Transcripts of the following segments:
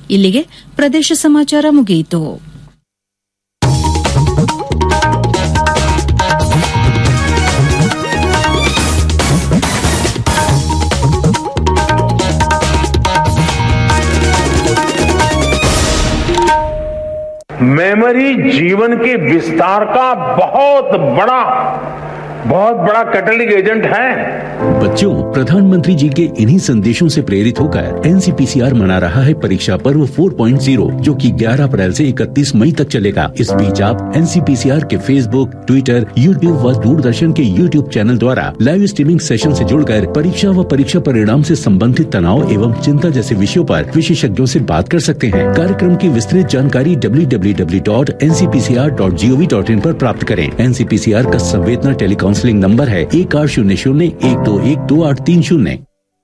ಇಲ್ಲಿಗೆ ಪ್ರದೇಶ ಸಮಾಚಾರ ಮುಗಿಯಿತು मेमोरी जीवन के विस्तार का बहुत बड़ा बहुत बड़ा कैटलिक एजेंट है बच्चों प्रधानमंत्री जी के इन्हीं संदेशों से प्रेरित होकर एनसीपीसीआर मना रहा है परीक्षा पर्व 4.0 जो कि 11 अप्रैल से 31 मई तक चलेगा इस बीच आप एनसीपीसीआर के फेसबुक ट्विटर यूट्यूब व दूरदर्शन के यूट्यूब चैनल द्वारा लाइव स्ट्रीमिंग सेशन से जुड़कर परीक्षा व परीक्षा परिणाम से संबंधित तनाव एवं चिंता जैसे विषयों पर विशेषज्ञों से बात कर सकते हैं कार्यक्रम की विस्तृत जानकारी www.ncpcr.gov.in पर प्राप्त करें एनसीपीसीआर का संवेदना टेलीकाउंसलिंग नंबर है एक आठ शून्य शून्य एक दो एक दो आठ तीन शून्य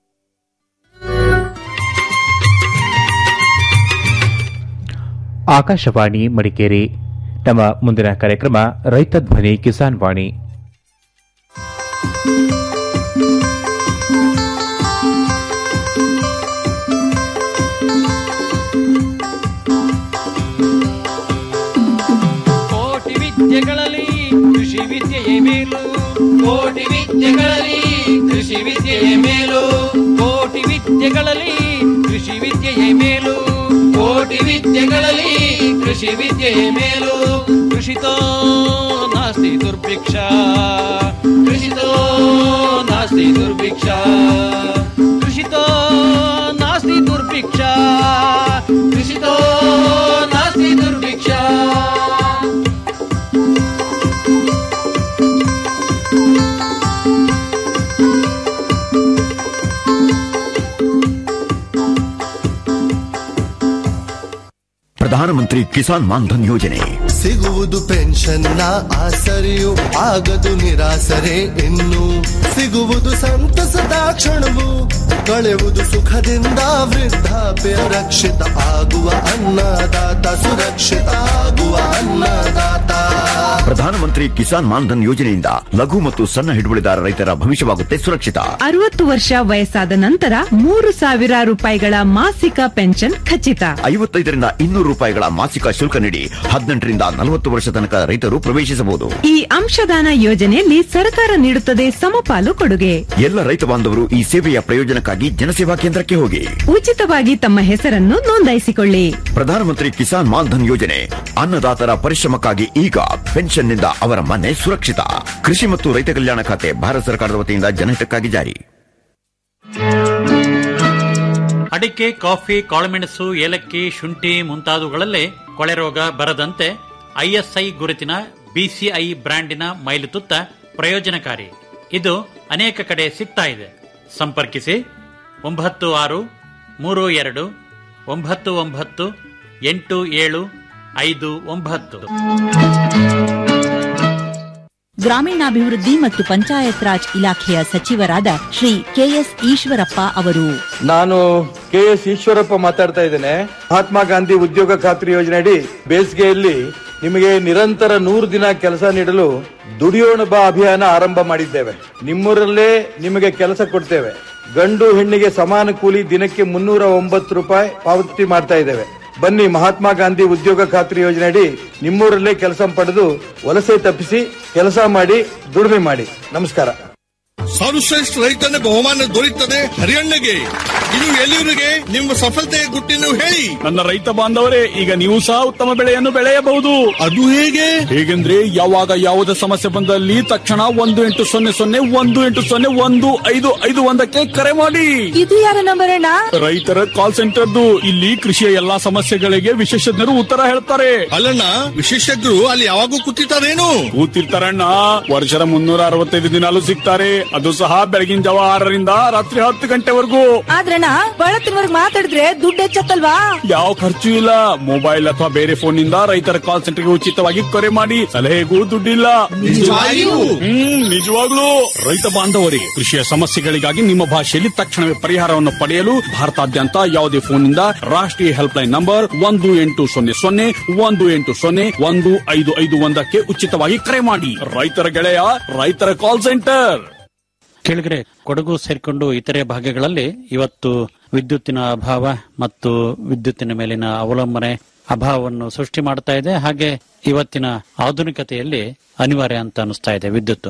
ಆಕಾಶವಾಣಿ ಮಡಿಕೇರಿ ನಮ್ಮ ಮುಂದಿನ ಕಾರ್ಯಕ್ರಮ ರೈತ ಧ್ವನಿ ಕಿಸಾನ್ ವಾಣಿ ಕೋಟಿ ವಿದ್ಯೆಗಳಲ್ಲಿ ಕೃಷಿ ವಿದ್ಯೆಯೇ ಮೇಲು ಕೋಟಿ ವಿದ್ಯೆಗಳಲ್ಲಿ ಕೃಷಿ ವಿದ್ಯೆಯೇ ಮೇಲು ಕೋಟಿ ವಿದ್ಯೆಗಳಲ್ಲಿ ಕೃಷಿ ವಿದ್ಯೆಯೇ ಮೇಲು ಕೋಟಿ ವಿದ್ಯೆಗಳಲ್ಲಿ ಕೃಷಿ ವಿದ್ಯೆಯೇ ಮೇಲು ಕೃಷಿತೋ ನಾಸ್ತಿ ದುರ್ಭಿಕ್ಷ ಕೃಷಿತೋ ನಾಸ್ತಿ ದುರ್ಭಿಕ್ಷ ಕೃಷಿತೋ ನಾಸ್ತಿ ದುರ್ಭಿಕ್ಷ ಕೃಷಿತೋ ನಾಸ್ತಿ ದುರ್ಭಿಕ್ಷ ಪ್ರಧಾನಮಂತ್ರಿ ಕಿಸಾನ್ ಮಾನ್ಧನ್ ಯೋಜನೆ ಸಿಗುವುದು ಪೆನ್ಷನ್ನ ಆಸರೆಯು ಆಗದು ನಿರಾಸರೆ ಇನ್ನು ಸಿಗುವುದು ಸಂತಸದ ಕ್ಷಣವು ಕಳೆಯುವುದು ಸುಖದಿಂದ ವೃದ್ಧಾಪ್ಯ ರಕ್ಷಿತ ಆಗುವ ಅನ್ನದಾತ ಸುರಕ್ಷಿತ ಆಗುವ ಅನ್ನದಾತ ಪ್ರಧಾನಮಂತ್ರಿ ಕಿಸಾನ್ ಮಾನ್ಧನ್ ಯೋಜನೆಯಿಂದ ಲಘು ಮತ್ತು ಸಣ್ಣ ಹಿಡುವಳಿದಾರ ರೈತರ ಭವಿಷ್ಯವಾಗುತ್ತೆ ಸುರಕ್ಷಿತ ಅರವತ್ತು ವರ್ಷ ವಯಸ್ಸಾದ ನಂತರ ಮೂರು ಸಾವಿರ ರೂಪಾಯಿಗಳ ಮಾಸಿಕ ಪೆನ್ಷನ್ ಖಚಿತ ಐವತ್ತೈದರಿಂದ ಇನ್ನೂರು ರೂಪಾಯಿಗಳ ಮಾಸಿಕ ಶುಲ್ಕ ನೀಡಿ ಹದಿನೆಂಟರಿಂದ ನಲವತ್ತು ವರ್ಷ ತನಕ ರೈತರು ಪ್ರವೇಶಿಸಬಹುದು ಈ ಅಂಶದಾನ ಯೋಜನೆಯಲ್ಲಿ ಸರ್ಕಾರ ನೀಡುತ್ತದೆ ಸಮಪಾಲು ಕೊಡುಗೆ ಎಲ್ಲ ರೈತ ಬಾಂಧವರು ಈ ಸೇವೆಯ ಪ್ರಯೋಜನಕ್ಕಾಗಿ ಜನಸೇವಾ ಕೇಂದ್ರಕ್ಕೆ ಹೋಗಿ ಉಚಿತವಾಗಿ ತಮ್ಮ ಹೆಸರನ್ನು ನೋಂದಾಯಿಸಿಕೊಳ್ಳಿ ಪ್ರಧಾನಮಂತ್ರಿ ಕಿಸಾನ್ ಮಾನ್ಧನ್ ಯೋಜನೆ ಅನ್ನದಾತರ ಪರಿಶ್ರಮಕ್ಕಾಗಿ ಈಗ ಪೆನ್ಷನ್ನಿಂದ ಅವರ ಮನೆ ಸುರಕ್ಷಿತ ಕೃಷಿ ಮತ್ತು ರೈತ ಕಲ್ಯಾಣ ಖಾತೆ ಭಾರತ ಸರ್ಕಾರದ ವತಿಯಿಂದ ಜನಹಿತಕ್ಕಾಗಿ ಜಾರಿ ಅಡಿಕೆ ಕಾಫಿ ಕಾಳುಮೆಣಸು ಏಲಕ್ಕಿ ಶುಂಠಿ ಮುಂತಾದವುಗಳಲ್ಲೇ ಕೊಳೆ ರೋಗ ಬರದಂತೆ ಐಎಸ್ಐ ಗುರುತಿನ ಬಿಸಿಐ ಬ್ರ್ಯಾಂಡಿನ ಮೈಲುತುತ್ತ ಪ್ರಯೋಜನಕಾರಿ ಇದು ಅನೇಕ ಕಡೆ ಸಿಗ್ತಾ ಇದೆ ಸಂಪರ್ಕಿಸಿ ಒಂಬತ್ತು ಆರು ಮೂರು ಎರಡು ಒಂಬತ್ತು ಒಂಬತ್ತು ಎಂಟು ಏಳು ಐದು ಒಂಬತ್ತು ಗ್ರಾಮೀಣಾಭಿವೃದ್ಧಿ ಮತ್ತು ಪಂಚಾಯತ್ ರಾಜ್ ಇಲಾಖೆಯ ಸಚಿವರಾದ ಶ್ರೀ ಕೆಎಸ್ ಈಶ್ವರಪ್ಪ ಅವರು ನಾನು ಕೆ ಎಸ್ ಈಶ್ವರಪ್ಪ ಮಾತಾಡ್ತಾ ಇದ್ದೇನೆ ಮಹಾತ್ಮ ಗಾಂಧಿ ಉದ್ಯೋಗ ಖಾತ್ರಿ ಯೋಜನೆ ಅಡಿ ಬೇಸಿಗೆಯಲ್ಲಿ ನಿಮಗೆ ನಿರಂತರ ನೂರು ದಿನ ಕೆಲಸ ನೀಡಲು ದುಡಿಯೋಣ ಬಾ ಅಭಿಯಾನ ಆರಂಭ ಮಾಡಿದ್ದೇವೆ ನಿಮ್ಮೂರಲ್ಲೇ ನಿಮಗೆ ಕೆಲಸ ಕೊಡ್ತೇವೆ ಗಂಡು ಹೆಣ್ಣಿಗೆ ಸಮಾನ ಕೂಲಿ ದಿನಕ್ಕೆ ಮುನ್ನೂರ ಒಂಬತ್ತು ರೂಪಾಯಿ ಪಾವತಿ ಮಾಡ್ತಾ ಇದ್ದೇವೆ ಬನ್ನಿ ಮಹಾತ್ಮ ಗಾಂಧಿ ಉದ್ಯೋಗ ಖಾತ್ರಿ ಯೋಜನೆ ಅಡಿ ನಿಮ್ಮೂರಲ್ಲೇ ಕೆಲಸ ಪಡೆದು ವಲಸೆ ತಪ್ಪಿಸಿ ಕೆಲಸ ಮಾಡಿ ದುಡಿಮೆ ಮಾಡಿ ನಮಸ್ಕಾರ ಸರ್ವಶ್ರೇಷ್ಠ ರೈತನ ಬಹುಮಾನ ದೊರೆಯುತ್ತದೆ ಹರಿಯಣ್ಣಗೆ ಇದು ಎಲ್ಲಿವರಿಗೆ ನಿಮ್ಮ ಸಫಲತೆಯ ಗುಟ್ಟಿನ ಹೇಳಿ ನನ್ನ ರೈತ ಬಾಂಧವರೇ ಈಗ ನೀವು ಸಹ ಉತ್ತಮ ಬೆಳೆಯನ್ನು ಬೆಳೆಯಬಹುದು ಅದು ಹೇಗೆ ಹೇಗೆಂದ್ರೆ ಯಾವಾಗ ಯಾವುದೇ ಸಮಸ್ಯೆ ಬಂದಲ್ಲಿ ತಕ್ಷಣ ಒಂದು ಎಂಟು ಸೊನ್ನೆ ಸೊನ್ನೆ ಒಂದು ಎಂಟು ಸೊನ್ನೆ ಒಂದು ಐದು ಐದು ಒಂದಕ್ಕೆ ಕರೆ ಮಾಡಿ ಇದು ಯಾರ ನಂಬರ್ ಅಣ್ಣ ರೈತರ ಕಾಲ್ ಸೆಂಟರ್ದು ಇಲ್ಲಿ ಕೃಷಿಯ ಎಲ್ಲಾ ಸಮಸ್ಯೆಗಳಿಗೆ ವಿಶೇಷಜ್ಞರು ಉತ್ತರ ಹೇಳ್ತಾರೆ ಅಲ್ಲಣ್ಣ ವಿಶೇಷಜ್ಞರು ಅಲ್ಲಿ ಯಾವಾಗೂ ಕೂತಿರ್ತಾರೇನು ಕೂತಿರ್ತಾರಣ್ಣ ವರ್ಷದ ಮುನ್ನೂರ ಅರವತ್ತೈದು ದಿನಾಲು ಸಿಗ್ತಾರೆ ಅದು ಸಹ ಬೆಳಗಿನ ಜಾವ ಆರರಿಂದ ರಾತ್ರಿ ಹತ್ತು ಗಂಟೆವರೆಗೂ ಆದ್ರಣ್ಣ ಬಳತ್ತಿನವರ್ಗ್ ಮಾತಾಡಿದ್ರೆ ದುಡ್ಡು ಹೆಚ್ಚತ್ತಲ್ವಾ ಯಾವ ಖರ್ಚು ಇಲ್ಲ ಮೊಬೈಲ್ ಅಥವಾ ಬೇರೆ ಫೋನ್ ನಿಂದ ರೈತರ ಕಾಲ್ ಸೆಂಟರ್ಗೆ ಉಚಿತವಾಗಿ ಕರೆ ಮಾಡಿ ಸಲಹೆಗೂ ದುಡ್ಡಿಲ್ಲ ನಿಜವಾಗಿಯೂ? ಹ್ಮ್ ನಿಜವಾಗ್ಲೂ ರೈತ ಬಾಂಧವರಿಗೆ ಕೃಷಿಯ ಸಮಸ್ಯೆಗಳಿಗಾಗಿ ನಿಮ್ಮ ಭಾಷೆಯಲ್ಲಿ ತಕ್ಷಣವೇ ಪರಿಹಾರವನ್ನು ಪಡೆಯಲು ಭಾರತಾದ್ಯಂತ ಯಾವುದೇ ಫೋನ್ ನಿಂದ ರಾಷ್ಟ್ರೀಯ ಹೆಲ್ಪ್ ಲೈನ್ ನಂಬರ್ ಒಂದು ಎಂಟು ಸೊನ್ನೆ ಸೊನ್ನೆ ಒಂದು ಎಂಟು ಸೊನ್ನೆ ಒಂದು ಐದು ಐದು ಒಂದಕ್ಕೆ ಉಚಿತವಾಗಿ ಕರೆ ಮಾಡಿ ರೈತರ ಗೆಳೆಯ ರೈತರ ಕಾಲ್ ಸೆಂಟರ್ ಕೆಳಗರೆ ಕೊಡಗು ಸೇರಿಕೊಂಡು ಇತರೆ ಭಾಗಗಳಲ್ಲಿ ಇವತ್ತು ವಿದ್ಯುತ್ತಿನ ಅಭಾವ ಮತ್ತು ವಿದ್ಯುತ್ತಿನ ಮೇಲಿನ ಅವಲಂಬನೆ ಅಭಾವವನ್ನು ಸೃಷ್ಟಿ ಮಾಡ್ತಾ ಇದೆ ಹಾಗೆ ಇವತ್ತಿನ ಆಧುನಿಕತೆಯಲ್ಲಿ ಅನಿವಾರ್ಯ ಅಂತ ಅನಿಸ್ತಾ ಇದೆ ವಿದ್ಯುತ್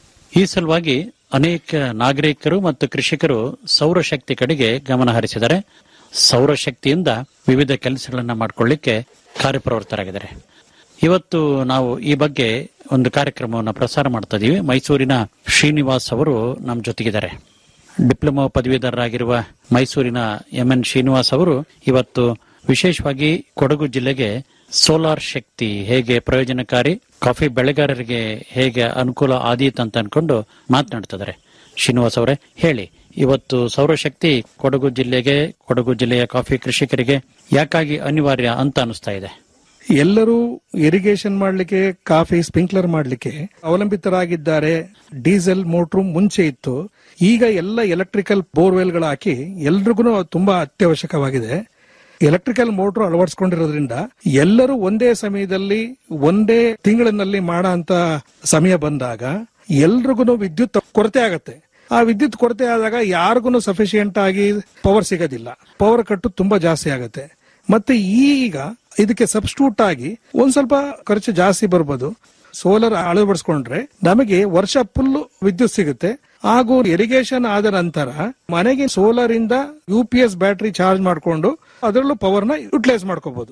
ಈ ಸಲುವಾಗಿ ಅನೇಕ ನಾಗರಿಕರು ಮತ್ತು ಕೃಷಿಕರು ಸೌರಶಕ್ತಿ ಕಡೆಗೆ ಗಮನ ಹರಿಸಿದ್ದಾರೆ ಸೌರಶಕ್ತಿಯಿಂದ ವಿವಿಧ ಕೆಲಸಗಳನ್ನ ಮಾಡಿಕೊಳ್ಳಿಕ್ಕೆ ಕಾರ್ಯಪ್ರವೃತ್ತರಾಗಿದ್ದಾರೆ ಇವತ್ತು ನಾವು ಈ ಬಗ್ಗೆ ಒಂದು ಕಾರ್ಯಕ್ರಮವನ್ನು ಪ್ರಸಾರ ಮಾಡ್ತಾ ಇದೀವಿ ಮೈಸೂರಿನ ಶ್ರೀನಿವಾಸ್ ಅವರು ನಮ್ಮ ಜೊತೆಗಿದ್ದಾರೆ ಡಿಪ್ಲೊಮಾ ಪದವೀಧರರಾಗಿರುವ ಮೈಸೂರಿನ ಎಂ ಎನ್ ಶ್ರೀನಿವಾಸ್ ಅವರು ಇವತ್ತು ವಿಶೇಷವಾಗಿ ಕೊಡಗು ಜಿಲ್ಲೆಗೆ ಸೋಲಾರ್ ಶಕ್ತಿ ಹೇಗೆ ಪ್ರಯೋಜನಕಾರಿ ಕಾಫಿ ಬೆಳೆಗಾರರಿಗೆ ಹೇಗೆ ಅನುಕೂಲ ಆದೀತು ಅಂತ ಅನ್ಕೊಂಡು ಮಾತನಾಡ್ತಿದ್ದಾರೆ ಶ್ರೀನಿವಾಸ್ ಅವರೇ ಹೇಳಿ ಇವತ್ತು ಸೌರಶಕ್ತಿ ಕೊಡಗು ಜಿಲ್ಲೆಗೆ ಕೊಡಗು ಜಿಲ್ಲೆಯ ಕಾಫಿ ಕೃಷಿಕರಿಗೆ ಯಾಕಾಗಿ ಅನಿವಾರ್ಯ ಅಂತ ಅನಿಸ್ತಾ ಇದೆ ಎಲ್ಲರೂ ಇರಿಗೇಷನ್ ಮಾಡ್ಲಿಕ್ಕೆ ಕಾಫಿ ಸ್ಪ್ರಿಂಕ್ಲರ್ ಮಾಡ್ಲಿಕ್ಕೆ ಅವಲಂಬಿತರಾಗಿದ್ದಾರೆ ಡೀಸೆಲ್ ಮೋಟ್ರು ಮುಂಚೆ ಇತ್ತು ಈಗ ಎಲ್ಲ ಎಲೆಕ್ಟ್ರಿಕಲ್ ಬೋರ್ವೆಲ್ ಗಳು ಹಾಕಿ ಎಲ್ರಿಗೂ ತುಂಬಾ ಅತ್ಯವಶ್ಯಕವಾಗಿದೆ ಎಲೆಕ್ಟ್ರಿಕಲ್ ಮೋಟ್ರು ಅಳವಡಿಸ್ಕೊಂಡಿರೋದ್ರಿಂದ ಎಲ್ಲರೂ ಒಂದೇ ಸಮಯದಲ್ಲಿ ಒಂದೇ ತಿಂಗಳಿನಲ್ಲಿ ಮಾಡೋ ಅಂತ ಸಮಯ ಬಂದಾಗ ಎಲ್ರಿಗೂ ವಿದ್ಯುತ್ ಕೊರತೆ ಆಗತ್ತೆ ಆ ವಿದ್ಯುತ್ ಕೊರತೆ ಆದಾಗ ಯಾರಿಗೂ ಸಫಿಶಿಯಂಟ್ ಆಗಿ ಪವರ್ ಸಿಗೋದಿಲ್ಲ ಪವರ್ ಕಟ್ಟು ತುಂಬಾ ಜಾಸ್ತಿ ಆಗುತ್ತೆ ಮತ್ತೆ ಈಗ ಇದಕ್ಕೆ ಸಬ್ಸ್ಟಿಟ್ಯೂಟ್ ಆಗಿ ಒಂದ್ ಸ್ವಲ್ಪ ಖರ್ಚು ಜಾಸ್ತಿ ಬರ್ಬೋದು ಸೋಲಾರ್ ಅಳವಡಿಸ್ಕೊಂಡ್ರೆ ನಮಗೆ ವರ್ಷ ಫುಲ್ ವಿದ್ಯುತ್ ಸಿಗುತ್ತೆ ಹಾಗೂ ಇರಿಗೇಷನ್ ಆದ ನಂತರ ಮನೆಗೆ ಸೋಲಾರ್ ಇಂದ U P S battery charge ಮಾಡಿಕೊಂಡು ಅದರಲ್ಲೂ ಪವರ್ ನ ಯುಟಿಲೈಸ್ ಮಾಡ್ಕೋಬಹುದು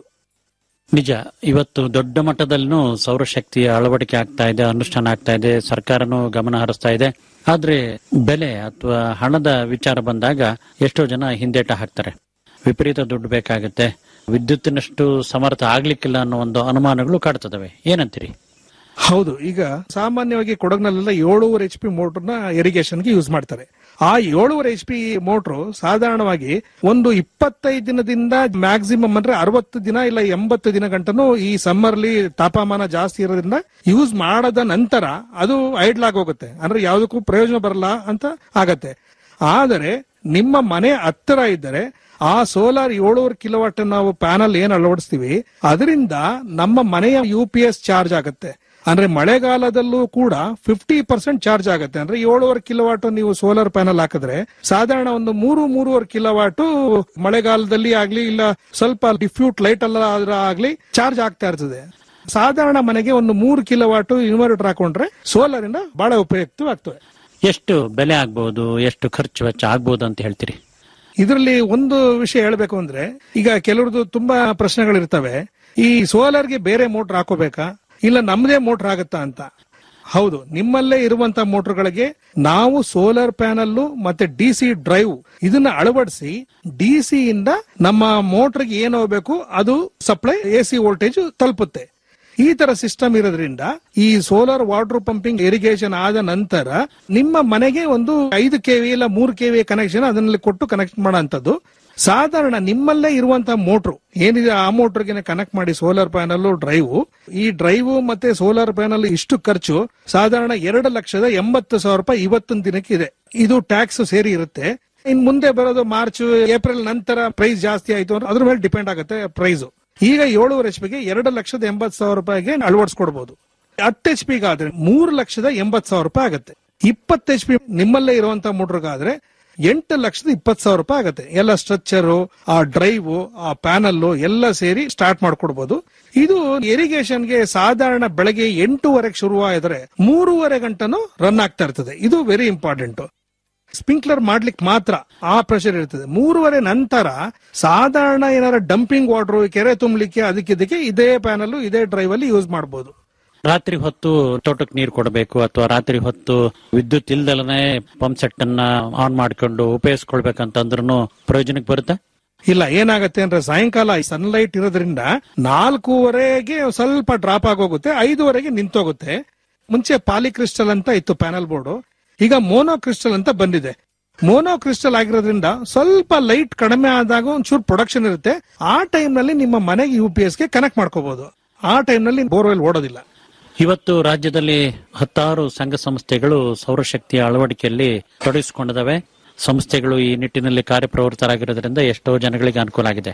ನಿಜ ಇವತ್ತು ದೊಡ್ಡ ಮಟ್ಟದಲ್ಲೂ ಸೌರಶಕ್ತಿಯ ಅಳವಡಿಕೆ ಆಗ್ತಾ ಇದೆ ಅನುಷ್ಠಾನ ಆಗ್ತಾ ಇದೆ ಸರ್ಕಾರನೂ ಗಮನ ಹರಿಸ್ತಾ ಇದೆ ಆದ್ರೆ ಬೆಲೆ ಅಥವಾ ಹಣದ ವಿಚಾರ ಬಂದಾಗ ಎಷ್ಟೋ ಜನ ಹಿಂದೇಟ ಹಾಕ್ತಾರೆ ವಿಪರೀತ ದುಡ್ಡು ಬೇಕಾಗುತ್ತೆ ವಿದ್ಯುತ್ತಿನಷ್ಟು ಸಮರ್ಥ ಆಗ್ಲಿಕ್ಕಿಲ್ಲ ಅನ್ನೋ ಒಂದು ಅನುಮಾನಗಳು ಕಾಡ್ತದವೆ ಏನಂತೀರಿ ಹೌದು ಈಗ ಸಾಮಾನ್ಯವಾಗಿ ಕೊಡಗಿನಲ್ಲೆಲ್ಲ ಏಳೂವರೆ ಎಚ್ ಪಿ ಮೋಟರ್ನ ಇರಿಗೇಷನ್ಗೆ ಯೂಸ್ ಮಾಡ್ತಾರೆ ಆ ಏಳೂವರೆ ಎಚ್ ಪಿ ಮೋಟ್ರು ಸಾಧಾರಣವಾಗಿ ಒಂದು ಇಪ್ಪತ್ತೈದು ದಿನದಿಂದ ಮ್ಯಾಕ್ಸಿಮಮ್ ಅಂದ್ರೆ ಅರವತ್ತು ದಿನ ಇಲ್ಲ ಎಂಬತ್ತು ದಿನ ಗಂಟನು ಈ ಸಮ್ಮರ್ಲಿ ತಾಪಮಾನ ಜಾಸ್ತಿ ಇರೋದ್ರಿಂದ ಯೂಸ್ ಮಾಡದ ನಂತರ ಅದು ಐಡ್ಲ್ ಆಗೋಗುತ್ತೆ ಅಂದ್ರೆ ಯಾವುದಕ್ಕೂ ಪ್ರಯೋಜನ ಬರಲ್ಲ ಅಂತ ಆಗತ್ತೆ ಆದರೆ ನಿಮ್ಮ ಮನೆ ಹತ್ತಿರ ಇದ್ದರೆ ಆ ಸೋಲಾರ್ ಏಳೂವರೆ ಕಿಲೋವಾಟ್ ನಾವು ಪ್ಯಾನಲ್ ಏನ್ ಅಳವಡಿಸ್ತೀವಿ ಅದರಿಂದ ನಮ್ಮ ಮನೆಯ ಯು ಪಿ ಎಸ್ ಚಾರ್ಜ್ ಆಗುತ್ತೆ ಅಂದ್ರೆ ಮಳೆಗಾಲದಲ್ಲೂ ಕೂಡ ಫಿಫ್ಟಿ ಪರ್ಸೆಂಟ್ ಚಾರ್ಜ್ ಆಗುತ್ತೆ ಅಂದ್ರೆ ಏಳುವರೆ ಕಿಲೋವಾಟ್ ನೀವು ಸೋಲಾರ್ ಪ್ಯಾನಲ್ ಹಾಕಿದ್ರೆ ಸಾಧಾರಣ ಒಂದು ಮೂರು ಮೂರುವರೆ ಕಿಲೋವಾಟ್ ಮಳೆಗಾಲದಲ್ಲಿ ಆಗ್ಲಿ ಇಲ್ಲ ಸ್ವಲ್ಪ ಡಿಫ್ಯೂಟ್ ಲೈಟ್ ಅಲ್ಲ ಆದ್ರ ಆಗ್ಲಿ ಚಾರ್ಜ್ ಆಗ್ತಾ ಇರ್ತದೆ ಸಾಧಾರಣ ಮನೆಗೆ ಒಂದು ಮೂರು ಕಿಲೋವಾಟ್ ಇನ್ವರ್ಟರ್ ಹಾಕೊಂಡ್ರೆ ಸೋಲಾರ್ ಇಂದ ಬಹಳ ಉಪಯುಕ್ತವಾಗ್ತದೆ ಎಷ್ಟು ಬೆಲೆ ಆಗ್ಬಹುದು ಎಷ್ಟು ಖರ್ಚು ವೆಚ್ಚ ಆಗ್ಬಹುದು ಅಂತ ಹೇಳ್ತೀರಿ ಇದರಲ್ಲಿ ಒಂದು ವಿಷಯ ಹೇಳ್ಬೇಕು ಅಂದ್ರೆ ಈಗ ಕೆಲವ್ರದ್ದು ತುಂಬಾ ಪ್ರಶ್ನೆಗಳಿರ್ತವೆ ಈ ಸೋಲಾರ್ಗೆ ಬೇರೆ ಮೋಟರ್ ಹಾಕೋಬೇಕಾ ಇಲ್ಲ ನಮ್ಮದೇ ಮೋಟರ್ ಆಗುತ್ತಾ ಅಂತ ಹೌದು ನಿಮ್ಮಲ್ಲೇ ಇರುವಂತ ಮೋಟರ್ಗಳಿಗೆ ನಾವು ಸೋಲಾರ್ ಪ್ಯಾನಲ್ ಮತ್ತೆ ಡಿ ಸಿ ಡ್ರೈವ್ ಇದನ್ನ ಅಳವಡಿಸಿ ಡಿ ಸಿ ಇಂದ ನಮ್ಮ ಮೋಟರ್ಗೆ ಏನ್ ಹೋಗ್ಬೇಕು ಅದು ಸಪ್ಲೈ ಎ ಸಿ ವೋಲ್ಟೇಜ್ ತಲುಪುತ್ತೆ ಈ ತರ ಸಿಸ್ಟಮ್ ಇರೋದ್ರಿಂದ ಈ ಸೋಲಾರ್ ವಾಟರ್ ಪಂಪಿಂಗ್ ಇರಿಗೇಷನ್ ಆದ ನಂತರ ನಿಮ್ಮ ಮನೆಗೆ ಒಂದು ಐದು ಕೆವಿ ಇಲ್ಲ ಮೂರು ಕೆವಿ ಕನೆಕ್ಷನ್ ಅದನ್ನಲ್ಲಿ ಕೊಟ್ಟು ಕನೆಕ್ಟ್ ಮಾಡೋಂಥದ್ದು ಸಾಧಾರಣ ನಿಮ್ಮಲ್ಲೇ ಇರುವಂತಹ ಮೋಟ್ರು ಏನಿದೆ ಆ ಮೋಟರ್ಗೆ ಕನೆಕ್ಟ್ ಮಾಡಿ ಸೋಲಾರ್ ಪ್ಯಾನಲ್ ಡ್ರೈವ್ ಈ ಡ್ರೈವ್ ಮತ್ತೆ ಸೋಲಾರ್ ಪ್ಯಾನಲ್ ಇಷ್ಟು ಖರ್ಚು ಸಾಧಾರಣ ಎರಡು ಲಕ್ಷದ ಎಂಬತ್ತು ಸಾವಿರ ರೂಪಾಯಿ ಇವತ್ತಿನ ದಿನಕ್ಕೆ ಇದೆ ಇದು ಟ್ಯಾಕ್ಸ್ ಸೇರಿ ಇರುತ್ತೆ ಇನ್ ಮುಂದೆ ಬರೋದು ಮಾರ್ಚ್ ಏಪ್ರಿಲ್ ನಂತರ ಪ್ರೈಸ್ ಜಾಸ್ತಿ ಆಯ್ತು ಅಂದ್ರೆ ಅದ್ರ ಮೇಲೆ ಡಿಪೆಂಡ್ ಆಗುತ್ತೆ ಪ್ರೈಸ್ ಈಗ ಏಳುವರೆ ಎಚ್ ಪಿಗೆ ಎರಡು ಲಕ್ಷದ ಎಂಬತ್ತು ಸಾವಿರ ರೂಪಾಯಿಗೆ ಅಳವಡಿಸ್ಕೊಡ್ಬಹುದು ಹತ್ತು ಎಚ್ ಪಿಗೆ ಆದ್ರೆ ಮೂರು ಲಕ್ಷದ ಎಂಬತ್ತು ಸಾವಿರ ರೂಪಾಯಿ ಆಗುತ್ತೆ ಇಪ್ಪತ್ತು ಎಚ್ ಪಿ ನಿಮ್ಮಲ್ಲೇ ಇರುವಂತಹ ಮೋಟರ್ಗಾದ್ರೆ ಎಂಟು ಲಕ್ಷದ ಇಪ್ಪತ್ತು ಸಾವಿರ ರೂಪಾಯಿ ಆಗುತ್ತೆ ಎಲ್ಲ ಸ್ಟ್ರಕ್ಚರ್ ಆ ಡ್ರೈವ್ ಆ ಪ್ಯಾನಲ್ ಎಲ್ಲ ಸೇರಿ ಸ್ಟಾರ್ಟ್ ಮಾಡ್ಕೊಡ್ಬೋದು ಇದು ಇರಿಗೇಷನ್ಗೆ ಸಾಧಾರಣ ಬೆಳಗ್ಗೆ ಎಂಟೂವರೆಗೆ ಶುರುವಾದ್ರೆ ಮೂರುವರೆ ಗಂಟನು ರನ್ ಆಗ್ತಾ ಇರ್ತದೆ ಇದು ವೆರಿ ಇಂಪಾರ್ಟೆಂಟ್ ಸ್ಪ್ರಿಂಕ್ಲರ್ ಮಾಡ್ಲಿಕ್ಕೆ ಮಾತ್ರ ಆ ಪ್ರೆಷರ್ ಇರ್ತದೆ ಮೂರುವರೆ ನಂತರ ಸಾಧಾರಣ ಏನಾರ ಡಂಪಿಂಗ್ ವಾಟರ್ ಕೆರೆ ತುಂಬಲಿಕ್ಕೆ ಅದಕ್ಕಿದ್ದಕ್ಕೆ ಇದೇ ಪ್ಯಾನಲ್ ಇದೇ ಡ್ರೈವ್ ಅಲ್ಲಿ ಯೂಸ್ ಮಾಡಬಹುದು ರಾತ್ರಿ ಹೊತ್ತು ತೋಟಕ್ಕೆ ನೀರು ಕೊಡಬೇಕು ಅಥವಾ ರಾತ್ರಿ ಹೊತ್ತು ವಿದ್ಯುತ್ ಇಲ್ದಲನೆ ಪಂಪ್ ಸೆಟ್ ಅನ್ನ ಆನ್ ಮಾಡ್ಕೊಂಡು ಉಪಯೋಗಿಸ್ಕೊಳ್ಬೇಕಂತಂದ್ರೂ ಪ್ರಯೋಜನಕ್ಕೆ ಬರುತ್ತೆ ಇಲ್ಲ ಏನಾಗತ್ತೆ ಅಂದ್ರೆ ಸಾಯಂಕಾಲ ಸನ್ಲೈಟ್ ಇರೋದ್ರಿಂದ ನಾಲ್ಕೂವರೆಗೆ ಸ್ವಲ್ಪ ಡ್ರಾಪ್ ಆಗೋಗುತ್ತೆ ಐದುವರೆಗೆ ನಿಂತೋಗುತ್ತೆ ಮುಂಚೆ ಪಾಲಿ ಕ್ರಿಸ್ಟಲ್ ಅಂತ ಇತ್ತು ಪ್ಯಾನಲ್ ಬೋರ್ಡ್ ಈಗ ಮೋನೋ ಕ್ರಿಸ್ಟಲ್ ಅಂತ ಬಂದಿದೆ ಮೋನೋ ಕ್ರಿಸ್ಟಲ್ ಆಗಿರೋದ್ರಿಂದ ಸ್ವಲ್ಪ ಲೈಟ್ ಕಡಿಮೆ ಆದಾಗ ಒಂಚೂರು ಪ್ರೊಡಕ್ಷನ್ ಇರುತ್ತೆ ಆ ಟೈಮ್ ನಲ್ಲಿ ನಿಮ್ಮ ಮನೆಗೆ ಯು ಪಿ ಎಸ್ ಗೆ ಕನೆಕ್ಟ್ ಮಾಡ್ಕೋಬಹುದು ಆ ಟೈಮ್ ನಲ್ಲಿ ಬೋರ್ವೆಲ್ ಓಡೋದಿಲ್ಲ ಇವತ್ತು ರಾಜ್ಯದಲ್ಲಿ ಹತ್ತಾರು ಸಂಘ ಸಂಸ್ಥೆಗಳು ಸೌರಶಕ್ತಿಯ ಅಳವಡಿಕೆಯಲ್ಲಿ ತೊಡಗಿಸಿಕೊಂಡಿದ್ದಾವೆ ಸಂಸ್ಥೆಗಳು ಈ ನಿಟ್ಟಿನಲ್ಲಿ ಕಾರ್ಯಪ್ರವೃತ್ತರಾಗಿರೋದ್ರಿಂದ ಎಷ್ಟೋ ಜನಗಳಿಗೆ ಅನುಕೂಲ ಆಗಿದೆ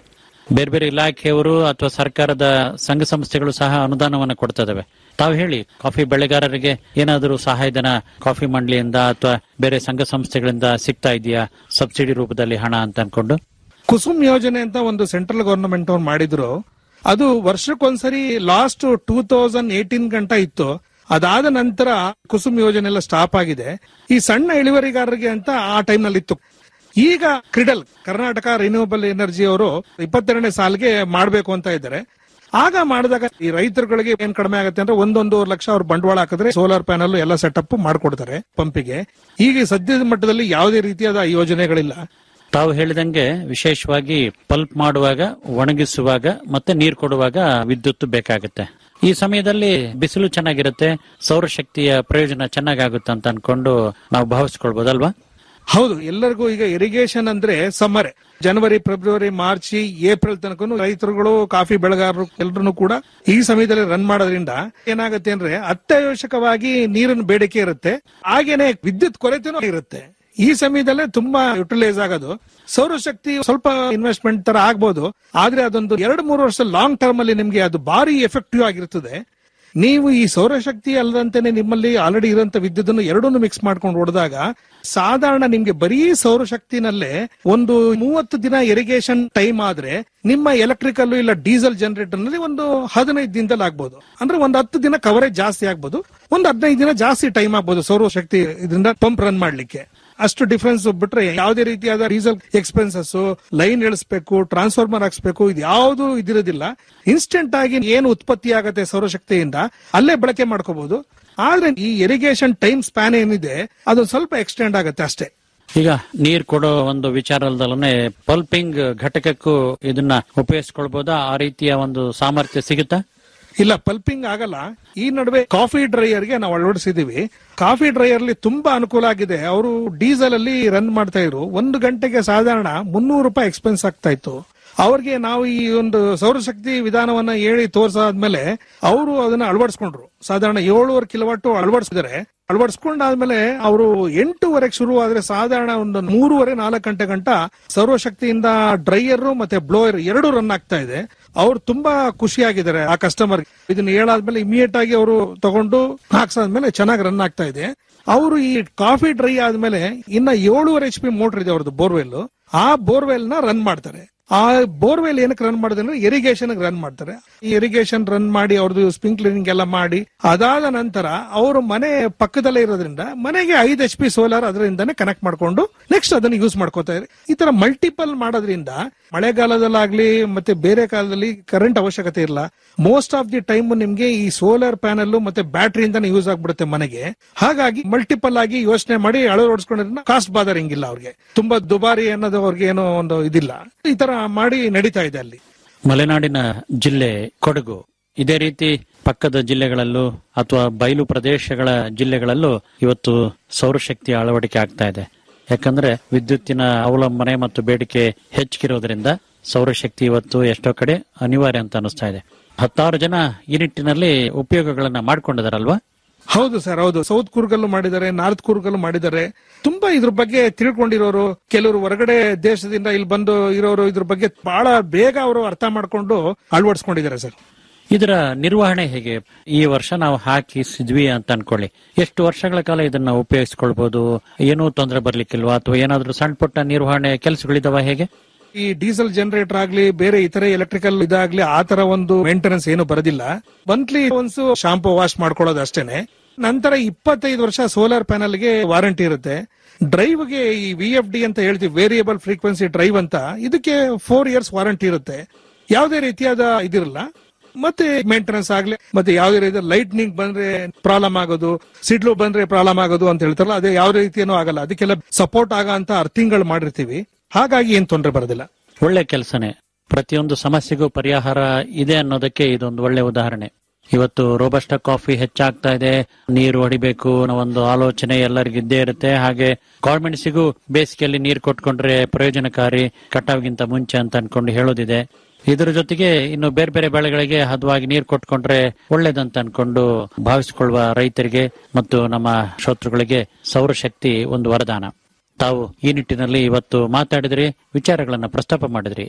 ಬೇರೆ ಬೇರೆ ಇಲಾಖೆಯವರು ಅಥವಾ ಸರ್ಕಾರದ ಸಂಘ ಸಂಸ್ಥೆಗಳು ಸಹ ಅನುದಾನವನ್ನು ಕೊಡ್ತಾ ಇದಾವೆ ತಾವು ಹೇಳಿ ಕಾಫಿ ಬೆಳೆಗಾರರಿಗೆ ಏನಾದರೂ ಸಹಾಯಧನ ಕಾಫಿ ಮಂಡಳಿಯಿಂದ ಅಥವಾ ಬೇರೆ ಸಂಘ ಸಂಸ್ಥೆಗಳಿಂದ ಸಿಗ್ತಾ ಇದೆಯಾ ಸಬ್ಸಿಡಿ ರೂಪದಲ್ಲಿ ಹಣ ಅಂತ ಅನ್ಕೊಂಡು ಕುಸುಮ್ ಯೋಜನೆ ಅಂತ ಒಂದು ಸೆಂಟ್ರಲ್ ಗವರ್ನಮೆಂಟ್ ಅವ್ರು ಮಾಡಿದ್ರು ಅದು ವರ್ಷಕ್ಕೊಂದ್ಸರಿ ಲಾಸ್ಟ್ ಟೂ ತೌಸಂಡ್ ಏಟೀನ್ ಗಂಟ ಇತ್ತು ಅದಾದ ನಂತರ ಕುಸುಮ್ ಯೋಜನೆ ಎಲ್ಲ ಸ್ಟಾಪ್ ಆಗಿದೆ ಈ ಸಣ್ಣ ಇಳುವರಿಗಾರರಿಗೆ ಅಂತ ಆ ಟೈಮ್ ನಲ್ಲಿ ಇತ್ತು ಈಗ ಕ್ರಿಡಲ್ ಕರ್ನಾಟಕ ರಿನ್ಯೂವಬಲ್ ಎನರ್ಜಿ ಅವರು ಇಪ್ಪತ್ತೆರಡನೇ ಸಾಲಿಗೆ ಮಾಡಬೇಕು ಅಂತ ಇದ್ದಾರೆ ಆಗ ಮಾಡಿದಾಗ ಈ ರೈತರುಗಳಿಗೆ ಏನ್ ಕಡಿಮೆ ಆಗುತ್ತೆ ಅಂದ್ರೆ ಒಂದೊಂದೂವರೆ ಲಕ್ಷ ಅವ್ರು ಬಂಡವಾಳ ಹಾಕಿದ್ರೆ ಸೋಲಾರ್ ಪ್ಯಾನಲ್ ಎಲ್ಲ ಸೆಟಪ್ ಮಾಡ್ಕೊಡ್ತಾರೆ ಪಂಪಿಗೆ ಈಗ ಸದ್ಯದ ಮಟ್ಟದಲ್ಲಿ ಯಾವುದೇ ರೀತಿಯಾದ ಯೋಜನೆಗಳಿಲ್ಲ ತಾವು ಹೇಳಿದಂಗೆ ವಿಶೇಷವಾಗಿ ಪಲ್ಪ್ ಮಾಡುವಾಗ ಒಣಗಿಸುವಾಗ ಮತ್ತೆ ನೀರು ಕೊಡುವಾಗ ವಿದ್ಯುತ್ ಬೇಕಾಗುತ್ತೆ ಈ ಸಮಯದಲ್ಲಿ ಬಿಸಿಲು ಚೆನ್ನಾಗಿರುತ್ತೆ ಸೌರಶಕ್ತಿಯ ಪ್ರಯೋಜನ ಚೆನ್ನಾಗಾಗುತ್ತೆ ಅಂತ ಅನ್ಕೊಂಡು ನಾವು ಭಾವಿಸ್ಕೊಳ್ಬೋದಲ್ವಾ ಹೌದು ಎಲ್ಲರಿಗೂ ಈಗ ಇರಿಗೇಷನ್ ಅಂದ್ರೆ summer January February March April ತನಕ ರೈತರುಗಳು ಕಾಫಿ ಬೆಳೆಗಾರರು ಎಲ್ಲರೂ ಕೂಡ ಈ ಸಮಯದಲ್ಲಿ ರನ್ ಮಾಡೋದ್ರಿಂದ ಏನಾಗುತ್ತೆ ಅಂದ್ರೆ ಅತ್ಯವಶ್ಯಕವಾಗಿ ನೀರಿನ ಬೇಡಿಕೆ ಇರುತ್ತೆ ಹಾಗೇನೆ ವಿದ್ಯುತ್ ಕೊರತೆನೂ ಇರುತ್ತೆ ಈ ಸಮಯದಲ್ಲೇ ತುಂಬಾ ಯುಟಿಲೈಸ್ ಆಗೋದು ಸೌರಶಕ್ತಿ ಸ್ವಲ್ಪ ಇನ್ವೆಸ್ಟ್ಮೆಂಟ್ ತರ ಆಗ್ಬೋದು ಆದ್ರೆ ಅದೊಂದು ಎರಡು ಮೂರು ವರ್ಷ ಲಾಂಗ್ ಟರ್ಮ್ ಅಲ್ಲಿ ನಿಮ್ಗೆ ಅದು ಭಾರಿ ಎಫೆಕ್ಟಿವ್ ಆಗಿರ್ತದೆ ನೀವು ಈ ಸೌರಶಕ್ತಿ ಅಲ್ಲದಂತೆನೆ ನಿಮ್ಮಲ್ಲಿ ಆಲ್ರೆಡಿ ಇರುವಂತ ವಿದ್ಯುತ್ ಎರಡನ್ನೂ ಮಿಕ್ಸ್ ಮಾಡ್ಕೊಂಡು ಹೊಡೆದಾಗ ಸಾಧಾರಣ ನಿಮ್ಗೆ ಬರೀ ಸೌರಶಕ್ತಿನಲ್ಲೇ ಒಂದು ಮೂವತ್ತು ದಿನ ಇರಿಗೇಷನ್ ಟೈಮ್ ಆದ್ರೆ ನಿಮ್ಮ ಎಲೆಕ್ಟ್ರಿಕಲ್ ಇಲ್ಲ ಡೀಸೆಲ್ ಜನರೇಟರ್ ನಲ್ಲಿ ಒಂದು ಹದಿನೈದು ದಿನದಲ್ಲಿ ಆಗ್ಬೋದು ಅಂದ್ರೆ ಒಂದು ಹತ್ತು ದಿನ ಕವರೇಜ್ ಜಾಸ್ತಿ ಆಗ್ಬೋದು ಒಂದು ಹದಿನೈದು ದಿನ ಜಾಸ್ತಿ ಟೈಮ್ ಆಗ್ಬೋದು ಸೌರಶಕ್ತಿ ಇದರಿಂದ ಪಂಪ್ ರನ್ ಮಾಡ್ಲಿಕ್ಕೆ ಅಷ್ಟು ಡಿಫ್ರೆನ್ಸ್ ಬಿಟ್ರೆ ಯಾವುದೇ ರೀತಿಯಾದ ಡೀಸೆಲ್ ಎಕ್ಸ್ಪೆನ್ಸಸ್ ಲೈನ್ ಇಳಿಸ್ಬೇಕು ಟ್ರಾನ್ಸ್ಫಾರ್ಮರ್ ಹಾಕ್ಸ್ಬೇಕು ಇದು ಯಾವುದು ಇದಿರೋದಿಲ್ಲ ಇನ್ಸ್ಟೆಂಟ್ ಆಗಿ ಏನು ಉತ್ಪತ್ತಿ ಆಗತ್ತೆ ಸೌರಶಕ್ತಿಯಿಂದ ಅಲ್ಲೇ ಬಳಕೆ ಮಾಡ್ಕೋಬಹುದು ಆದ್ರೆ ಈ ಇರಿಗೇಷನ್ ಟೈಮ್ ಸ್ಪ್ಯಾನ್ ಏನಿದೆ ಅದು ಸ್ವಲ್ಪ ಎಕ್ಸ್ಟೆಂಡ್ ಆಗುತ್ತೆ ಅಷ್ಟೇ ಈಗ ನೀರ್ ಕೊಡೋ ಒಂದು ವಿಚಾರದಲ್ಲೇ ಪಲ್ಪಿಂಗ್ ಘಟಕಕ್ಕೂ ಇದನ್ನ ಉಪಯೋಗಿಸ್ಕೊಳ್ಬಹುದಾ ಆ ರೀತಿಯ ಒಂದು ಸಾಮರ್ಥ್ಯ ಸಿಗುತ್ತಾ ಇಲ್ಲ ಪಲ್ಪಿಂಗ್ ಆಗಲ್ಲ ಈ ನಡುವೆ ಕಾಫಿ ಡ್ರೈಯರ್ ಗೆ ನಾವು ಅಳವಡಿಸಿದೀವಿ ಕಾಫಿ ಡ್ರೈಯರ್ ಅಲ್ಲಿ ತುಂಬಾ ಅನುಕೂಲ ಆಗಿದೆ ಅವರು ಡೀಸೆಲ್ ಅಲ್ಲಿ ರನ್ ಮಾಡ್ತಾ ಇದ್ರು ಒಂದು ಗಂಟೆಗೆ ಸಾಧಾರಣ ಮುನ್ನೂರು ರೂಪಾಯಿ ಎಕ್ಸ್ಪೆನ್ಸ್ ಆಗ್ತಾ ಇತ್ತು ಅವ್ರಿಗೆ ನಾವು ಈ ಒಂದು ಸೌರಶಕ್ತಿ ವಿಧಾನವನ್ನ ಹೇಳಿ ತೋರ್ಸಾದ್ಮೇಲೆ ಅವರು ಅದನ್ನ ಅಳವಡಿಸ್ಕೊಂಡ್ರು ಸಾಧಾರಣ ಏಳುವರೆ ಕಿಲೋವಾಟ್ ಅಳವಡಿಸಿದರೆ ಅಳವಡಿಸ್ಕೊಂಡಾದ್ಮೇಲೆ ಅವರು ಎಂಟೂವರೆಗೆ ಶುರು ಆದ್ರೆ ಸಾಧಾರಣ ಒಂದು ಮೂರುವರೆ ನಾಲ್ಕು ಗಂಟೆ ಗಂಟ ಸೌರಶಕ್ತಿಯಿಂದ ಡ್ರೈಯರ್ ಮತ್ತೆ ಬ್ಲೋಯರ್ ಎರಡು ರನ್ ಆಗ್ತಾ ಇದೆ ಅವ್ರು ತುಂಬಾ ಖುಷಿಯಾಗಿದ್ದಾರೆ ಆ ಕಸ್ಟಮರ್ ಇದನ್ನ ಹೇಳಾದ್ಮೇಲೆ ಇಮಿಡಿಯೇಟ್ ಆಗಿ ಅವರು ತಗೊಂಡು ಹಾಕ್ಸಾದ್ಮೇಲೆ ಚೆನ್ನಾಗಿ ರನ್ ಆಗ್ತಾ ಇದೆ ಅವರು ಈ ಕಾಫಿ ಡ್ರೈ ಆದ್ಮೇಲೆ ಇನ್ನ ಏಳುವರೆ ಎಚ್ ಪಿ ಮೋಟರ್ ಇದೆ ಅವ್ರದ್ದು ಬೋರ್ವೆಲ್ ಆ ಬೋರ್ವೆಲ್ ನ ರನ್ ಮಾಡ್ತಾರೆ ಆ ಬೋರ್ವೆಲ್ ಏನಕ್ಕೆ ರನ್ ಮಾಡಿದ್ರೆ ಅಂದ್ರೆ ಇರಿಗೇಷನ್ ರನ್ ಮಾಡ್ತಾರೆ ಈ ಇರಿಗೇಷನ್ ರನ್ ಮಾಡಿ ಅವ್ರದ್ದು ಸ್ಪ್ರಿಂಕ್ಲರಿಂಗ್ ಎಲ್ಲ ಮಾಡಿ ಅದಾದ ನಂತರ ಅವರು ಮನೆ ಪಕ್ಕದಲ್ಲೇ ಇರೋದ್ರಿಂದ ಮನೆಗೆ ಐದು ಎಚ್ ಪಿ ಸೋಲಾರ್ ಅದರಿಂದಾನೇ ಕನೆಕ್ಟ್ ಮಾಡ್ಕೊಂಡು ನೆಕ್ಸ್ಟ್ ಅದನ್ನ ಯೂಸ್ ಮಾಡ್ಕೋತಾ ಇದ್ದಾರೆ ಈ ತರ ಮಲ್ಟಿಪಲ್ ಮಾಡೋದ್ರಿಂದ ಮಳೆಗಾಲದಲ್ಲಾಗ್ಲಿ ಮತ್ತೆ ಬೇರೆ ಕಾಲದಲ್ಲಿ ಕರೆಂಟ್ ಅವಶ್ಯಕತೆ ಇಲ್ಲ ಮೋಸ್ಟ್ ಆಫ್ ದಿ ಟೈಮ್ ನಿಮ್ಗೆ ಈ ಸೋಲಾರ್ ಪ್ಯಾನಲ್ ಮತ್ತೆ ಬ್ಯಾಟ್ರಿಯಿಂದಾನೇ ಯೂಸ್ ಆಗ್ಬಿಡುತ್ತೆ ಮನೆಗೆ ಹಾಗಾಗಿ ಮಲ್ಟಿಪಲ್ ಆಗಿ ಯೋಚನೆ ಮಾಡಿ ಅಳವಡಿಸ್ಕೊಂಡಿರೋದ್ರಿಂದ ಕಾಸ್ಟ್ ಬಾದರ್ ಹಿಂಗಿಲ್ಲ ಅವ್ರಿಗೆ ತುಂಬಾ ದುಬಾರಿ ಅನ್ನೋದು ಅವ್ರಿಗೆ ಏನೋ ಒಂದು ಇದಿಲ್ಲ ಈ ತರ ಮಾಡಿ ನಡೀತಾ ಇದೆ ಅಲ್ಲಿ ಮಲೆನಾಡಿನ ಜಿಲ್ಲೆ ಕೊಡಗು ಇದೇ ರೀತಿ ಪಕ್ಕದ ಜಿಲ್ಲೆಗಳಲ್ಲೂ ಅಥವಾ ಬಯಲು ಪ್ರದೇಶಗಳ ಜಿಲ್ಲೆಗಳಲ್ಲೂ ಇವತ್ತು ಸೌರಶಕ್ತಿ ಅಳವಡಿಕೆ ಆಗ್ತಾ ಇದೆ ಯಾಕಂದ್ರೆ ವಿದ್ಯುತ್ತಿನ ಅವಲಂಬನೆ ಮತ್ತು ಬೇಡಿಕೆ ಹೆಚ್ಚಿರೋದ್ರಿಂದ ಸೌರಶಕ್ತಿ ಇವತ್ತು ಎಷ್ಟೋ ಕಡೆ ಅನಿವಾರ್ಯ ಅಂತ ಅನಿಸ್ತಾ ಇದೆ ಹತ್ತಾರು ಜನ ಈ ನಿಟ್ಟಿನಲ್ಲಿ ಉಪಯೋಗಗಳನ್ನ ಮಾಡ್ಕೊಂಡಿದಾರಲ್ವಾ ಹೌದು ಸರ್ ಹೌದು ಸೌತ್ ಕೂರ್ಗಲ್ಲೂ ಮಾಡಿದ್ದಾರೆ ನಾರ್ತ್ ಕೂರ್ಗಲ್ಲೂ ಮಾಡಿದ್ದಾರೆ ತುಂಬಾ ಇದ್ರ ಬಗ್ಗೆ ತಿಳ್ಕೊಂಡಿರೋರು ಕೆಲವರು ಹೊರಗಡೆ ದೇಶದಿಂದ ಇಲ್ಲಿ ಬಂದು ಇರೋರು ಇದ್ರ ಬಗ್ಗೆ ಬಹಳ ಬೇಗ ಅವರು ಅರ್ಥ ಮಾಡ್ಕೊಂಡು ಅಳವಡಿಸ್ಕೊಂಡಿದ್ದಾರೆ ಸರ್ ಇದರ ನಿರ್ವಹಣೆ ಹೇಗೆ ಈ ವರ್ಷ ನಾವು ಹಾಕಿಸಿದ್ವಿ ಅಂತ ಅನ್ಕೊಳ್ಳಿ ಎಷ್ಟು ವರ್ಷಗಳ ಕಾಲ ಇದನ್ನ ಉಪಯೋಗಿಸ್ಕೊಳ್ಬಹುದು ಏನೂ ತೊಂದರೆ ಬರ್ಲಿಕ್ಕಿಲ್ವಾ ಅಥವಾ ಏನಾದ್ರೂ ಸಣ್ಣ ಪುಟ್ಟ ನಿರ್ವಹಣೆ ಕೆಲಸಗಳಿದಾವ ಹೇಗೆ ಈ ಡೀಸೆಲ್ ಜನರೇಟರ್ ಆಗ್ಲಿ ಬೇರೆ ಇತರೆ ಎಲೆಕ್ಟ್ರಿಕಲ್ ಇದಾಗ್ಲಿ ಆ ತರ ಒಂದು ಮೇಂಟೆನೆನ್ಸ್ ಏನು ಬರೋದಿಲ್ಲ ಮಂತ್ಲಿ ಒನ್ಸ್ ಶಾಂಪು ವಾಶ್ ಮಾಡ್ಕೊಳ್ಳೋದು ಅಷ್ಟೇನೆ ನಂತರ ಇಪ್ಪತ್ತೈದು ವರ್ಷ ಸೋಲಾರ್ ಪ್ಯಾನಲ್ ಗೆ ವಾರಂಟಿ ಇರುತ್ತೆ ಡ್ರೈವ್ ಗೆ ಈ ವಿ ಎಫ್ ಡಿ ಅಂತ ಹೇಳ್ತೀವಿ ವೇರಿಯಬಲ್ ಫ್ರೀಕ್ವೆನ್ಸಿ ಡ್ರೈವ್ ಅಂತ ಇದಕ್ಕೆ ಫೋರ್ ಇಯರ್ಸ್ ವಾರಂಟಿ ಇರುತ್ತೆ ಯಾವುದೇ ರೀತಿಯಾದ ಇದಿರಲ್ಲ ಮತ್ತೆ ಮೇಂಟೆನೆನ್ಸ್ ಆಗ್ಲಿ ಮತ್ತೆ ಯಾವುದೇ ರೀತಿಯ ಲೈಟ್ನಿಂಗ್ ಬಂದ್ರೆ ಪ್ರಾಬ್ಲಮ್ ಆಗೋದು ಸಿಡ್ಲು ಬಂದ್ರೆ ಪ್ರಾಬ್ಲಮ್ ಆಗೋದು ಅಂತ ಹೇಳ್ತಾರಲ್ಲ ಅದೇ ಯಾವುದೇ ರೀತಿಯೂ ಆಗಲ್ಲ ಅದಕ್ಕೆಲ್ಲ ಸಪೋರ್ಟ್ ಆಗೋ ಅಂತ ಅರ್ಥಿಂಗ್ಗಳು ಮಾಡಿರ್ತೀವಿ ಹಾಗಾಗಿ ಏನ್ ತೊಂದರೆ ಬರೋದಿಲ್ಲ ಒಳ್ಳೆ ಕೆಲಸನೇ ಪ್ರತಿಯೊಂದು ಸಮಸ್ಯೆಗೂ ಪರಿಹಾರ ಇದೆ ಅನ್ನೋದಕ್ಕೆ ಇದೊಂದು ಒಳ್ಳೆ ಉದಾಹರಣೆ ಇವತ್ತು ರೋಬಸ್ಟ ಕಾಫಿ ಹೆಚ್ಚಾಗ್ತಾ ಇದೆ ನೀರು ಹೊಡಿಬೇಕು ಅನ್ನೋ ಒಂದು ಆಲೋಚನೆ ಎಲ್ಲರಿಗೂ ಇದ್ದೇ ಇರುತ್ತೆ ಹಾಗೆ ಗವರ್ಮೆಂಟ್ಸಿಗೂ ಬೇಸಿಗೆಯಲ್ಲಿ ನೀರು ಕೊಟ್ಕೊಂಡ್ರೆ ಪ್ರಯೋಜನಕಾರಿ ಕಟಾವ್ಗಿಂತ ಮುಂಚೆ ಅಂತ ಅನ್ಕೊಂಡು ಹೇಳೋದಿದೆ ಇದರ ಜೊತೆಗೆ ಇನ್ನು ಬೇರೆ ಬೇರೆ ಬೆಳೆಗಳಿಗೆ ಹದವಾಗಿ ನೀರು ಕೊಟ್ಕೊಂಡ್ರೆ ಒಳ್ಳೇದಂತ ಅನ್ಕೊಂಡು ಭಾವಿಸಿಕೊಳ್ಳುವ ರೈತರಿಗೆ ಮತ್ತು ನಮ್ಮ ಶ್ರೋತೃಗಳಿಗೆ ಸೌರಶಕ್ತಿ ಒಂದು ವರದಾನ ತಾವು ಈ ನಿಟ್ಟಿನಲ್ಲಿ ಇವತ್ತು ಮಾತಾಡಿದ್ರಿ ವಿಚಾರಗಳನ್ನ ಪ್ರಸ್ತಾಪ ಮಾಡಿದ್ರಿ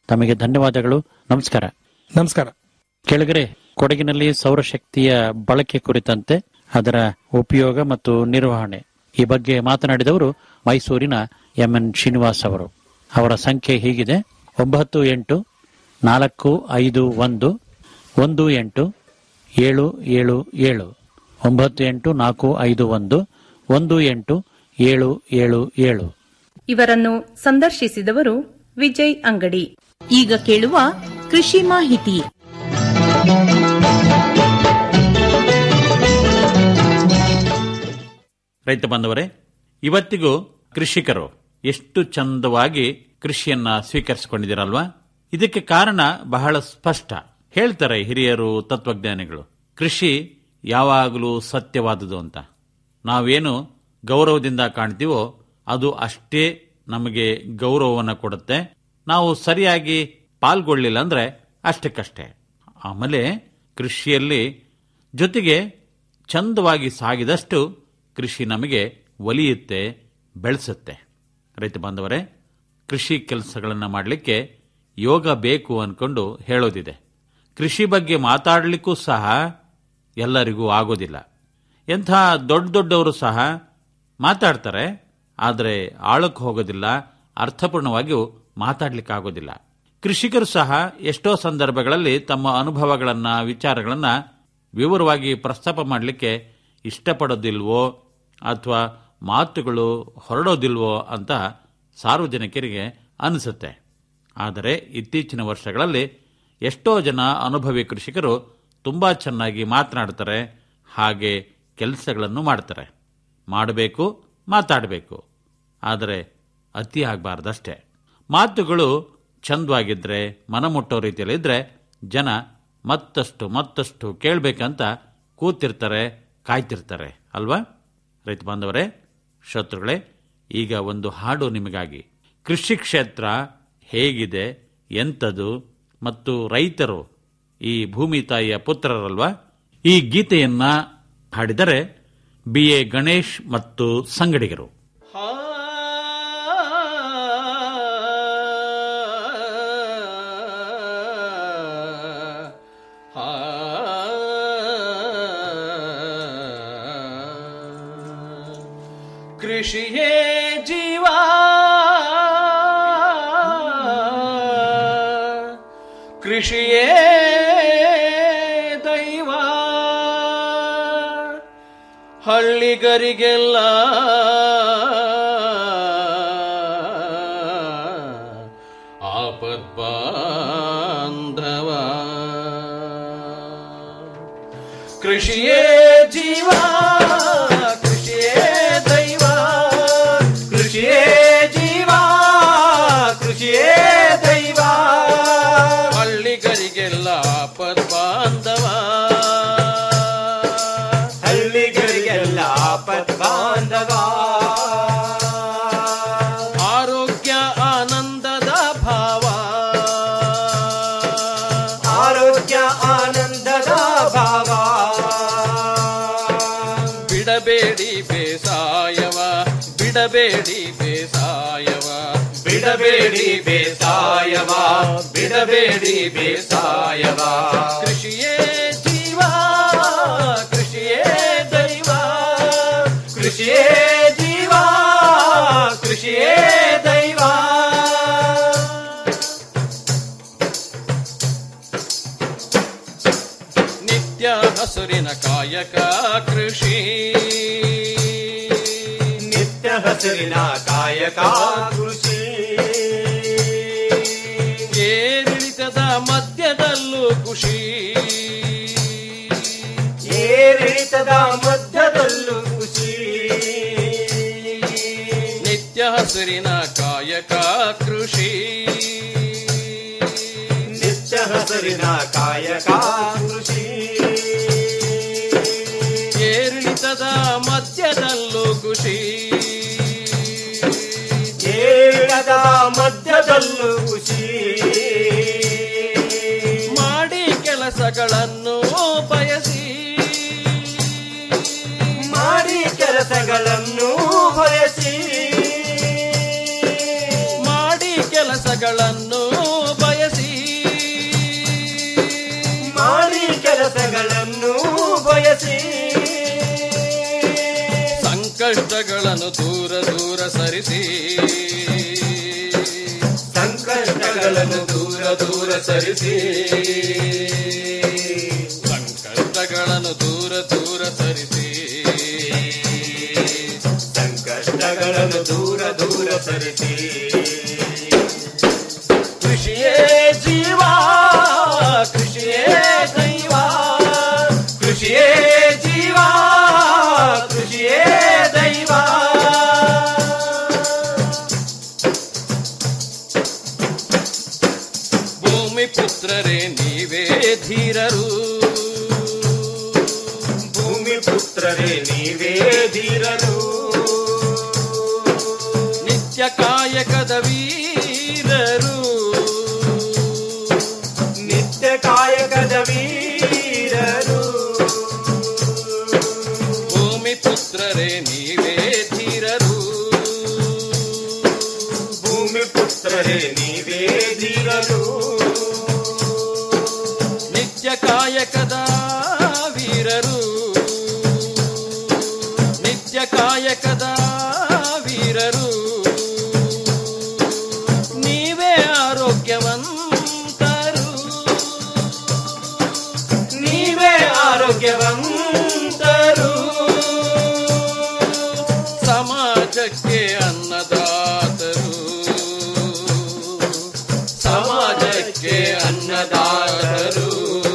ತಮಗೆ ಧನ್ಯವಾದಗಳು ನಮಸ್ಕಾರ ನಮಸ್ಕಾರ ಕೆಳಗರೆ ಕೊಡಗಿನಲ್ಲಿ ಸೌರಶಕ್ತಿಯ ಬಳಕೆ ಕುರಿತಂತೆ ಅದರ ಉಪಯೋಗ ಮತ್ತು ನಿರ್ವಹಣೆ ಈ ಬಗ್ಗೆ ಮಾತನಾಡಿದವರು ಮೈಸೂರಿನ ಎಂಎನ್ ಶ್ರೀನಿವಾಸ್ ಅವರು ಅವರ ಸಂಖ್ಯೆ ಹೀಗಿದೆ ಒಂಬತ್ತು ಎಂಟು ನಾಲ್ಕು ಐದು ಒಂದು ಒಂದು ಎಂಟು ಏಳು ಏಳು ಏಳು ಒಂಬತ್ತು ಎಂಟು ನಾಲ್ಕು ಐದು ಒಂದು ಒಂದು ಎಂಟು ಏಳು ಏಳು ಏಳು ಇವರನ್ನು ಸಂದರ್ಶಿಸಿದವರು ವಿಜಯ್ ಅಂಗಡಿ ಈಗ ಕೇಳುವ ಕೃಷಿ ಮಾಹಿತಿ ರೈತ ಬಾಂಧವರೇ ಇವತ್ತಿಗೂ ಕೃಷಿಕರು ಎಷ್ಟು ಚಂದವಾಗಿ ಕೃಷಿಯನ್ನ ಸ್ವೀಕರಿಸಿಕೊಂಡಿದ್ದೀರಲ್ವಾ ಇದಕ್ಕೆ ಕಾರಣ ಬಹಳ ಸ್ಪಷ್ಟ ಹೇಳ್ತಾರೆ ಹಿರಿಯರು ತತ್ವಜ್ಞಾನಿಗಳು ಕೃಷಿ ಯಾವಾಗಲೂ ಸತ್ಯವಾದುದು ಅಂತ ನಾವೇನು ಗೌರವದಿಂದ ಕಾಣ್ತೀವೋ ಅದು ಅಷ್ಟೇ ನಮಗೆ ಗೌರವವನ್ನು ಕೊಡುತ್ತೆ ನಾವು ಸರಿಯಾಗಿ ಪಾಲ್ಗೊಳ್ಳಿಲ್ಲ ಅಂದ್ರೆ ಅಷ್ಟಕ್ಕಷ್ಟೇ ಆಮೇಲೆ ಕೃಷಿಯಲ್ಲಿ ಜೊತೆಗೆ ಚಂದವಾಗಿ ಸಾಗಿದಷ್ಟು ಕೃಷಿ ನಮಗೆ ಒಲಿಯುತ್ತೆ ಬೆಳೆಸುತ್ತೆ ರೈತ ಬಾಂಧವರೇ ಕೃಷಿ ಕೆಲಸಗಳನ್ನು ಮಾಡಲಿಕ್ಕೆ ಯೋಗ ಬೇಕು ಅನ್ಕೊಂಡು ಹೇಳೋದಿದೆ ಕೃಷಿ ಬಗ್ಗೆ ಮಾತಾಡಲಿಕ್ಕೂ ಸಹ ಎಲ್ಲರಿಗೂ ಆಗೋದಿಲ್ಲ ಎಂಥ ದೊಡ್ಡ ದೊಡ್ಡವರು ಸಹ ಮಾತಾಡ್ತಾರೆ ಆದರೆ ಆಳಕ್ಕೆ ಹೋಗೋದಿಲ್ಲ ಅರ್ಥಪೂರ್ಣವಾಗಿಯೂ ಮಾತಾಡ್ಲಿಕ್ಕಾಗೋದಿಲ್ಲ ಕೃಷಿಕರು ಸಹ ಎಷ್ಟೋ ಸಂದರ್ಭಗಳಲ್ಲಿ ತಮ್ಮ ಅನುಭವಗಳನ್ನ ವಿಚಾರಗಳನ್ನ ವಿವರವಾಗಿ ಪ್ರಸ್ತಾಪ ಮಾಡಲಿಕ್ಕೆ ಇಷ್ಟಪಡೋದಿಲ್ವೋ ಅಥವಾ ಮಾತುಗಳು ಹೊರಡೋದಿಲ್ವೋ ಅಂತ ಸಾರ್ವಜನಿಕರಿಗೆ ಅನಿಸುತ್ತೆ ಆದರೆ ಇತ್ತೀಚಿನ ವರ್ಷಗಳಲ್ಲಿ ಎಷ್ಟೋ ಜನ ಅನುಭವಿ ಕೃಷಿಕರು ತುಂಬಾ ಚೆನ್ನಾಗಿ ಮಾತನಾಡ್ತಾರೆ ಹಾಗೆ ಕೆಲಸಗಳನ್ನು ಮಾಡ್ತಾರೆ ಮಾಡಬೇಕು ಮಾತಾಡಬೇಕು ಆದರೆ ಅತಿ ಆಗಬಾರ್ದಷ್ಟೇ ಮಾತುಗಳು ಚಂದವಾಗಿದ್ರೆ ಮನಮುಟ್ಟೋ ರೀತಿಯಲ್ಲಿದ್ದರೆ ಜನ ಮತ್ತಷ್ಟು ಮತ್ತಷ್ಟು ಕೇಳಬೇಕಂತ ಕೂತಿರ್ತಾರೆ ಕಾಯ್ತಿರ್ತಾರೆ ಅಲ್ವಾ ರೈತ ಬಾಂಧವರೇ ಶ್ರೋತೃಗಳೇ ಈಗ ಒಂದು ಹಾಡು ನಿಮಗಾಗಿ ಕೃಷಿ ಕ್ಷೇತ್ರ ಹೇಗಿದೆ ಎಂಥದು ಮತ್ತು ರೈತರು ಈ ಭೂಮಿ ತಾಯಿಯ ಪುತ್ರರಲ್ವಾ ಈ ಗೀತೆಯನ್ನ ಹಾಡಿದರೆ ಬಿ ಎ ಗಣೇಶ್ ಮತ್ತು ಸಂಗಡಿಗರು ಕೃಷಿಯೇ ಜೀವ ಕೃಷಿಯೇ ದೈವ ಹಳ್ಳಿಗರಿಗೆಲ್ಲ ಆಪದ್ ಬಾಂಧವ ಕೃಷಿಯೇ ಜೀವ ಕೃಷಿಯೇ ದೈವ ಕೃಷಿಯೇ ಜೀವ ಕೃಷಿಯೇ ದೈವ ಹಳ್ಳಿಗರಿಗೆಲ್ಲ ಆಪದ್ ಬಾಂಧವ ಹಳ್ಳಿಗರಿಗೆಲ್ಲ ಆಪದ್ ಬಾಂಧವ ಆರೋಗ್ಯ ಆನಂದದ ಭಾವ ಆರೋಗ್ಯ ಆನಂದದ ಭಾವ ಬಿಡಬೇಡಿ ಬೇಸಾಯವ ಬಿಡಬೇಡಿ ಬೇಸಾಯವ ಬಿಡಬೇಡಿ ಬೇಸಾಯವ ಬಿಡಬೇಡಿ ಬೇಸಾಯವ ಕೃಷಿಯೇ ಜೀವ ಕೃಷಿಯೇ ದೈವ ಕೃಷಿಯೇ ಜೀವ ಕೃಷಿಯೇ ದೈವ ನಿತ್ಯ ಹಸುರಿನ ಕಾಯಕ ಕೃಷಿ ನಿತ್ಯ ಹಸುರಿನ ಕಾಯಕ ಕೃಷಿ ಏರಿಳಿತದ ಮಧ್ಯದಲ್ಲೂ ಖುಷಿ ಏರಿಳಿತದ ಮಧ್ಯದಲ್ಲೂ ಖುಷಿ ನಿತ್ಯ ಹಸುರಿನ ಕಾಯಕ ಕೃಷಿ ನಿತ್ಯ ಹಸುರಿನ ಕಾಯಕ ಕೃಷಿ ಏರಿಳಿತದ ಮಧ್ಯದಲ್ಲೂ ಖುಷಿ ಏರಿಳಿತದ ಮಧ್ಯದಲ್ಲೂ ಖುಷಿ ಮಾಡಿ ಕೆಲಸಗಳನ್ನು ಬಯಸಿ ಮಾಡಿ ಕೆಲಸಗಳನ್ನು ಬಯಸಿ ಮಾಡಿ ಕೆಲಸಗಳನ್ನು ಬಯಸಿ ಸಂಕಷ್ಟಗಳನ್ನು ದೂರ ದೂರ ಸರಿಸಿ ಸಂಕಷ್ಟಗಳನ್ನು ದೂರ ದೂರ ಸರಿಸಿ ಸಂಕಷ್ಟಗಳನ್ನು ದೂರ ದೂರ ಸರಿಸಿ ಸಂಕಷ್ಟಗಳನ್ನು ದೂರ ದೂರ ಸರಿಸಿ ಕೃಷಿಯೇ ಜೀವ ಕೃಷಿಯೇ ದೈವ ಕೃಷಿಯೇ ಜೀವ ಕೃಷಿಯೇ ದೈವ ಭೂಮಿ ಪುತ್ರರೇ ನೀವೇ ಧೀರರು ಭೂಮಿ ಪುತ್ರರೇ ನೀವೇ ಧೀರರು ನಿತ್ಯ ಕಾಯಕದ ವೀರರು ನಿತ್ಯ ಕಾಯಕದ ವೀರರು ಭೂಮಿ ಪುತ್ರರೇ ನೀವೇ ಧೀರರು ಭೂಮಿ ಪುತ್ರರೇ ನೀವೇ ಧೀರರು ನಿತ್ಯ ಕಾಯಕದ ವೀರರು ನಿತ್ಯ ಕಾಯಕದ ವೀರರು ನೀವೇ ಆರೋಗ್ಯವಂತರು ನೀವೇ ಆರೋಗ್ಯವಂತರು ಸಮಾಜಕ್ಕೆ ಅನ್ನದಾತರು ಸಮಾಜಕ್ಕೆ ಅನ್ನದಾತರು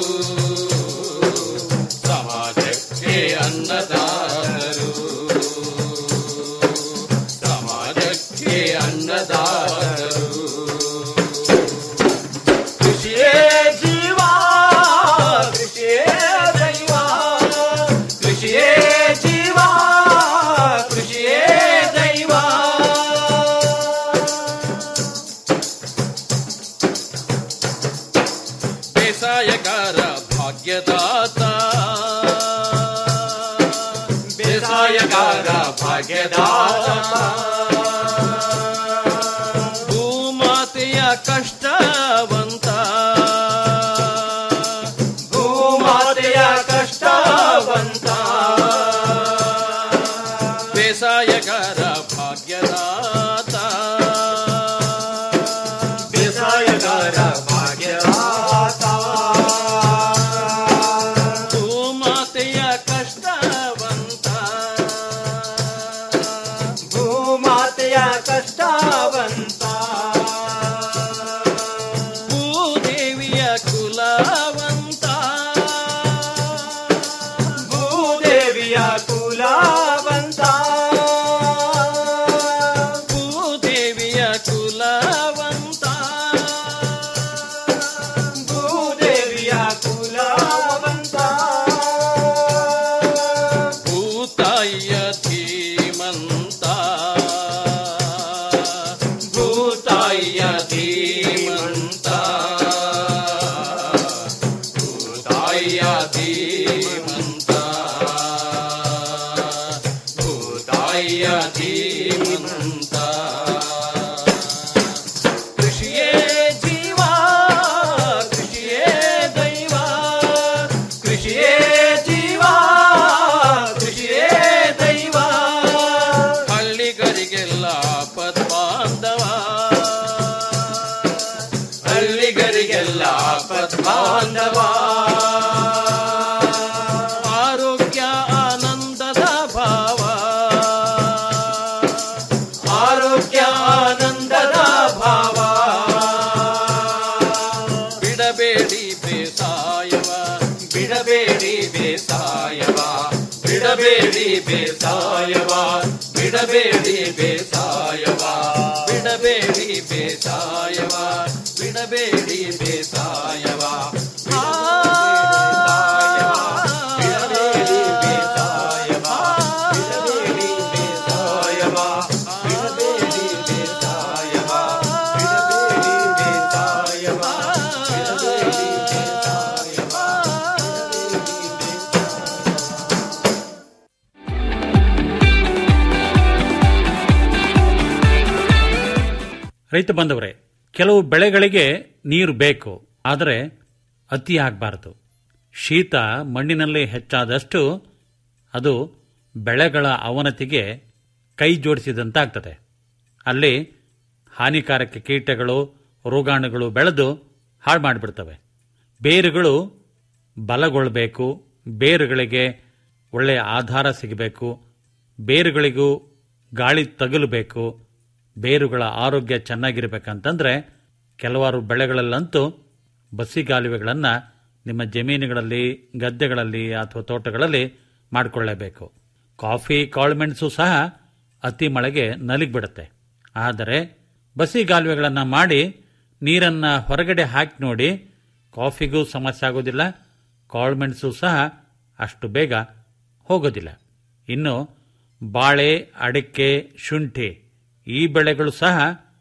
ಸಮಾಜಕ್ಕೆ ಅನ್ನದಾತರು ಸಮಾಜಕ್ಕೆ ಅನ್ನದಾತರು ಕೃಷಿಯೇ ಜೀವ ಕೃಷಿಯೇ ದೈವ ಕೃಷಿಯೇ ಜೀವ ಕೃಷಿಯೇ ದೈವ ಬೇಸಾಯಗಾರ ಭಾಗ್ಯದಾತ ಬೇಸಾಯಗಾರ ಭಾಗ್ಯದಾತ ಭೂಮಾತೆಯ ಕಷ್ಟವಂತ ಭೂಮಾತೆಯ ಕಷ್ಟವಂತ ಬೇಸಾಯಗಾರ ಭಾಗ್ಯದಾತ ಬೇಸಾಯಗಾರ ಭಾಗ್ಯದಾತ ಭೂಮಾತೆಯ ಕಷ್ಟವಂತ ಭೂಮಾತೆಯ ಕಷ್ಟವಂತ ಭೂದೇವಿಯ ಕುಲವಂತ ಭೂದೇವಿಯ ಕುಲವಂತ ಭೂದೇವಿಯ ಕುಲವಂತ ಭೂದೇವಿಯ ಕುಲವಂತ ಭೂತಾಯಿಯ ಧೀಮಂತ ಭೂತಾಯಿಯ ಧೀಮಂತ ಭೂತಾಯಿಯ ಧೀಮಂತ ಭೂತಾಯಿಯ ಧೀಮಂತ ಕೃಷಿಯೇ ಜೀವ ಕೃಷಿಯೇ ದೈವ ಕೃಷಿಯೇ ಜೀವ ಕೃಷಿಯೇ ದೈವ ಹಳ್ಳಿಗರಿಗೆಲ್ಲ ಪದ್ಮಾಂಧವ ಹಳ್ಳಿಗರಿಗೆಲ್ಲ ಪದ್ಮಾಂಧವ ಆರೋಗ್ಯ ಆನಂದದ ಭಾವ ಆರೋಗ್ಯ ಆನಂದದ ಭಾವ ಬಿಡಬೇಡಿ ಬೇಸಾಯವ ಬಿಡಬೇಡಿ ಬೇಸಾಯವ ಬಿಡಬೇಡಿ ಬೇಸಾಯವ ಬಿಡಬೇಡಿ ಬೇಸಾಯವ ಬಿಡಬೇಡಿ ಬೇಸಾಯವ ಬಿಡಬೇಡಿ ಬೇಸಾಯವ ಆ, ಬಿಡಬೇಡಿ ಬೇಸಾಯವ ಬಿಡಬೇಡಿ ಬೇಸಾಯವ ಬಿಡಬೇಡಿ ಬೇಸಾಯವ ಬಿಡಬೇಡಿ ಬೇಸಾಯವ ಬಿಡಬೇಡಿ ಬೇಸಾಯವ ರೈತ ಬಂದವರೇ ಕೆಲವು ಬೆಳೆಗಳಿಗೆ ನೀರು ಬೇಕು ಆದರೆ ಅತಿ ಆಗಬಾರದು ಶೀತ ಮಣ್ಣಿನಲ್ಲಿ ಹೆಚ್ಚಾದಷ್ಟು ಅದು ಬೆಳೆಗಳ ಅವನತಿಗೆ ಕೈ ಜೋಡಿಸಿದಂತಾಗ್ತದೆ ಅಲ್ಲಿ ಹಾನಿಕಾರಕ ಕೀಟಗಳು ರೋಗಾಣುಗಳು ಬೆಳೆದು ಹಾಳು ಮಾಡಿಬಿಡ್ತವೆ ಬೇರುಗಳು ಬಲಗೊಳ್ಳಬೇಕು ಬೇರುಗಳಿಗೆ ಒಳ್ಳೆಯ ಆಧಾರ ಸಿಗಬೇಕು ಬೇರುಗಳಿಗೂ ಗಾಳಿ ತಗಲಬೇಕು ಬೇರುಗಳ ಆರೋಗ್ಯ ಚೆನ್ನಾಗಿರ್ಬೇಕಂತಂದ್ರೆ ಕೆಲವಾರು ಬೆಳೆಗಳಲ್ಲಂತೂ ಬಸಿಗಾಲುವೆಗಳನ್ನು ನಿಮ್ಮ ಜಮೀನುಗಳಲ್ಲಿ ಗದ್ದೆಗಳಲ್ಲಿ ಅಥವಾ ತೋಟಗಳಲ್ಲಿ ಮಾಡಿಕೊಳ್ಳಬೇಕು ಕಾಫಿ ಕಾಳುಮೆಣಸು ಸಹ ಅತಿ ಮಳೆಗೆ ನಲಿಗ್ಬಿಡುತ್ತೆ ಆದರೆ ಬಸಿಗಾಲುವೆಗಳನ್ನು ಮಾಡಿ ನೀರನ್ನು ಹೊರಗಡೆ ಹಾಕಿ ನೋಡಿ ಕಾಫಿಗೂ ಸಮಸ್ಯೆ ಆಗೋದಿಲ್ಲ ಕಾಳುಮೆಣಸು ಸಹ ಅಷ್ಟು ಬೇಗ ಹೋಗೋದಿಲ್ಲ ಇನ್ನು ಬಾಳೆ ಅಡಿಕೆ ಶುಂಠಿ ಈ ಬೆಳೆಗಳು ಸಹ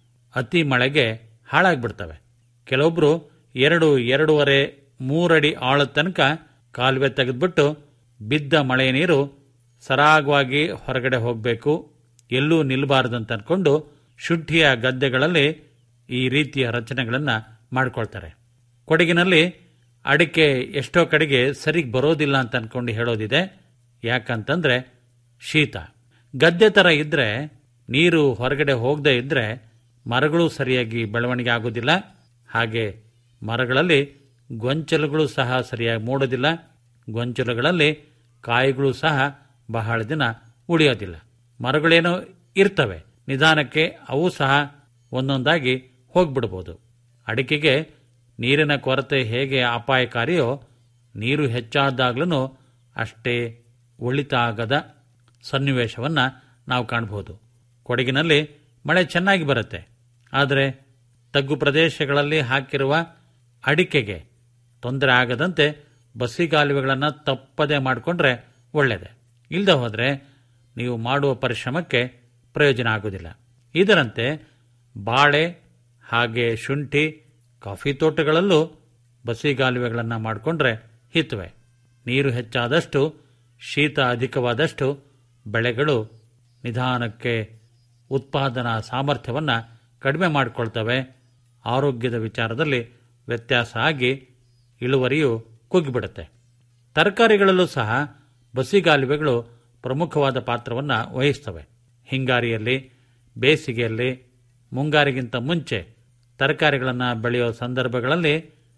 ಅತಿ ಮಳೆಗೆ ಹಾಳಾಗ್ಬಿಡ್ತವೆ ಕೆಲವೊಬ್ರು ಎರಡು ಎರಡೂವರೆ ಮೂರಡಿ ಆಳದ ತನಕ ಕಾಲುವೆ ತೆಗೆದ್ಬಿಟ್ಟು ಬಿದ್ದ ಮಳೆ ನೀರು ಸರಾಗವಾಗಿ ಹೊರಗಡೆ ಹೋಗಬೇಕು ಎಲ್ಲೂ ನಿಲ್ಲಬಾರದಂತ ಅನ್ಕೊಂಡು ಶುಂಠಿಯ ಗದ್ದೆಗಳಲ್ಲಿ ಈ ರೀತಿಯ ರಚನೆಗಳನ್ನು ಮಾಡ್ಕೊಳ್ತಾರೆ ಕೊಡಗಿನಲ್ಲಿ ಅಡಿಕೆ ಎಷ್ಟೋ ಕಡೆಗೆ ಸರಿಗೆ ಬರೋದಿಲ್ಲ ಅಂತ ಅನ್ಕೊಂಡು ಹೇಳೋದಿದೆ ಯಾಕಂತಂದ್ರೆ ಶೀತ ಗದ್ದೆ ತರ ಇದ್ರೆ ನೀರು ಹೊರಗಡೆ ಹೋಗದೆ ಇದ್ರೆ ಮರಗಳು ಸರಿಯಾಗಿ ಬೆಳವಣಿಗೆ ಆಗೋದಿಲ್ಲ ಹಾಗೆ ಮರಗಳಲ್ಲಿ ಗೊಂಚಲುಗಳು ಸಹ ಸರಿಯಾಗಿ ಮೂಡೋದಿಲ್ಲ ಗೊಂಚಲುಗಳಲ್ಲಿ ಕಾಯಿಗಳು ಸಹ ಬಹಳ ದಿನ ಉಳಿಯೋದಿಲ್ಲ ಮರಗಳೇನೋ ಇರ್ತವೆ ನಿಧಾನಕ್ಕೆ ಅವು ಸಹ ಒಂದೊಂದಾಗಿ ಹೋಗ್ಬಿಡ್ಬೋದು ಅಡಿಕೆಗೆ ನೀರಿನ ಕೊರತೆ ಹೇಗೆ ಅಪಾಯಕಾರಿಯೋ ನೀರು ಹೆಚ್ಚಾದಾಗ್ಲೂ ಅಷ್ಟೇ ಒಳಿತಾಗದ ಸನ್ನಿವೇಶವನ್ನು ನಾವು ಕಾಣಬಹುದು ಕೊಡಗಿನಲ್ಲಿ ಮಳೆ ಚೆನ್ನಾಗಿ ಬರುತ್ತೆ ಆದರೆ ತಗ್ಗು ಪ್ರದೇಶಗಳಲ್ಲಿ ಹಾಕಿರುವ ಅಡಿಕೆಗೆ ತೊಂದರೆ ಆಗದಂತೆ ಬಸಿಗಾಲುವೆಗಳನ್ನು ತಪ್ಪದೆ ಮಾಡಿಕೊಂಡ್ರೆ ಒಳ್ಳೆಯದೆ ಇಲ್ಲದೆ ಹೋದರೆ ನೀವು ಮಾಡುವ ಪರಿಶ್ರಮಕ್ಕೆ ಪ್ರಯೋಜನ ಆಗುವುದಿಲ್ಲ ಇದರಂತೆ ಬಾಳೆ ಹಾಗೆ ಶುಂಠಿ ಕಾಫಿ ತೋಟಗಳಲ್ಲೂ ಬಸಿಗಾಲುವೆಗಳನ್ನು ಮಾಡಿಕೊಂಡ್ರೆ ಹಿತವೆ ನೀರು ಹೆಚ್ಚಾದಷ್ಟು ಶೀತ ಅಧಿಕವಾದಷ್ಟು ಬೆಳೆಗಳು ನಿಧಾನಕ್ಕೆ ಉತ್ಪಾದನಾ ಸಾಮರ್ಥ್ಯವನ್ನು ಕಡಿಮೆ ಮಾಡಿಕೊಳ್ತವೆ ಆರೋಗ್ಯದ ವಿಚಾರದಲ್ಲಿ ವ್ಯತ್ಯಾಸ ಆಗಿ ಇಳುವರಿಯು ಕುಗ್ಗಿಬಿಡುತ್ತೆ ತರಕಾರಿಗಳಲ್ಲೂ ಸಹ ಬಸಿಗಾಲುವೆಗಳು ಪ್ರಮುಖವಾದ ಪಾತ್ರವನ್ನು ವಹಿಸ್ತವೆ ಹಿಂಗಾರಿಯಲ್ಲಿ ಬೇಸಿಗೆಯಲ್ಲಿ ಮುಂಗಾರಿಗಿಂತ ಮುಂಚೆ ತರಕಾರಿಗಳನ್ನು ಬೆಳೆಯೋ ಸಂದರ್ಭಗಳಲ್ಲಿ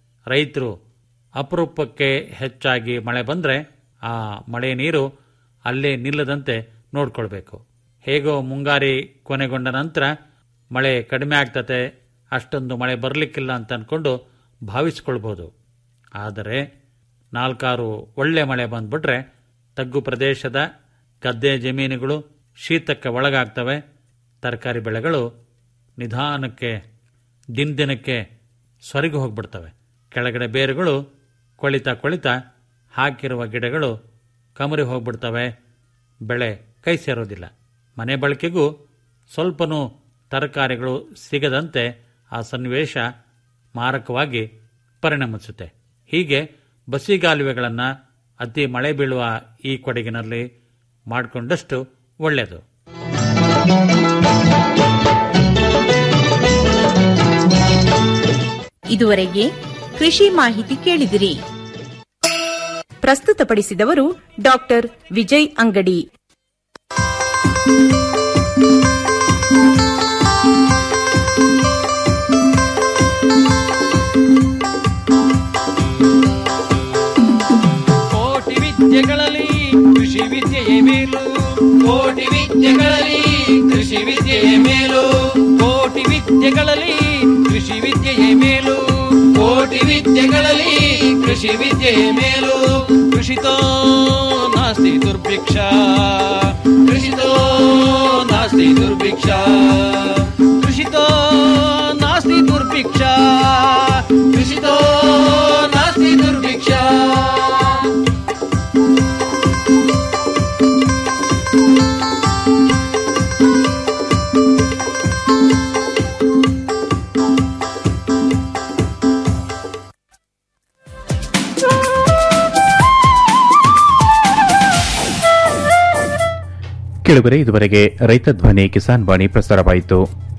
ರೈತರು ಅಪರೂಪಕ್ಕೆ ಹೆಚ್ಚಾಗಿ ಮಳೆ ಬಂದರೆ ಆ ಮಳೆ ನೀರು ಅಲ್ಲೇ ನಿಲ್ಲದಂತೆ ನೋಡ್ಕೊಳ್ಬೇಕು ಹೇಗೋ ಮುಂಗಾರಿ ಕೊನೆಗೊಂಡ ನಂತರ ಮಳೆ ಕಡಿಮೆ ಆಗ್ತತೆ ಅಷ್ಟೊಂದು ಮಳೆ ಬರಲಿಕ್ಕಿಲ್ಲ ಅಂತ ಅಂದ್ಕೊಂಡು ಭಾವಿಸ್ಕೊಳ್ಬೋದು ಆದರೆ ನಾಲ್ಕಾರು ಒಳ್ಳೆ ಮಳೆ ಬಂದ್ಬಿಟ್ರೆ ತಗ್ಗು ಪ್ರದೇಶದ ಗದ್ದೆ ಜಮೀನುಗಳು ಶೀತಕ್ಕೆ ಒಳಗಾಗ್ತವೆ ತರಕಾರಿ ಬೆಳೆಗಳು ನಿಧಾನಕ್ಕೆ ದಿನ ದಿನಕ್ಕೆ ಸೊರಗಿ ಹೋಗ್ಬಿಡ್ತವೆ ಕೆಳಗಡೆ ಬೇರುಗಳು ಕೊಳಿತಾ ಕೊಳಿತಾ ಹಾಕಿರುವ ಗಿಡಗಳು ಕಮರಿ ಹೋಗ್ಬಿಡ್ತವೆ ಬೆಳೆ ಕೈ ಸೇರೋದಿಲ್ಲ ಮನೆ ಬಳಕೆಗೂ ಸ್ವಲ್ಪನೂ ತರಕಾರಿಗಳು ಸಿಗದಂತೆ ಆ ಸನ್ನಿವೇಶ ಮಾರಕವಾಗಿ ಪರಿಣಮಿಸುತ್ತೆ ಹೀಗೆ ಬಸಿಗಾಲುವೆಗಳನ್ನು ಅತಿ ಮಳೆ ಬೀಳುವ ಈ ಕೊಡಗಿನಲ್ಲಿ ಮಾಡಿಕೊಂಡಷ್ಟು ಒಳ್ಳೆಯದು ಇದುವರೆಗೆ ಕೃಷಿ ಮಾಹಿತಿ ಕೇಳಿದಿರಿ ಪ್ರಸ್ತುತಪಡಿಸಿದವರು ಡಾಕ್ಟರ್ ವಿಜಯ್ ಅಂಗಡಿ ಕೋಟಿ ವಿದ್ಯೆಗಳಲ್ಲಿ ಕೃಷಿ ವಿದ್ಯೆಯೇ ಮೇಲು ಕೋಟಿ ವಿದ್ಯೆಗಳಲ್ಲಿ ಕೃಷಿ ವಿದ್ಯೆಯೇ ಮೇಲು ಕೋಟಿ ವಿದ್ಯೆಗಳಲ್ಲಿ ಕೃಷಿ ವಿದ್ಯೆಯೇ ಮೇಲು ಕೋಟಿ ವಿದ್ಯೆಗಳಲ್ಲಿ ಕೃಷಿ ವಿದ್ಯೆಯೇ ಮೇಲು ಕೃಷಿತೋ ನಾಸ್ತಿ ದುರ್ಭಿಕ್ಷ ಕೃಷಿತೋ ನಾಸ್ತಿ ದುರ್ಭಿಕ್ಷ ಕೃಷಿತೋ ನಾಸ್ತಿ ದುರ್ಭಿಕ್ಷ ಕೃಷಿತೋ ನಾಸ್ತಿ ದುರ್ಭಿಕ್ಷ ಕೆಳಗರೆ ಇದುವರೆಗೆ ರೈತ ಧ್ವನಿ ಕಿಸಾನ್ ವಾಣಿ ಪ್ರಸಾರವಾಯಿತು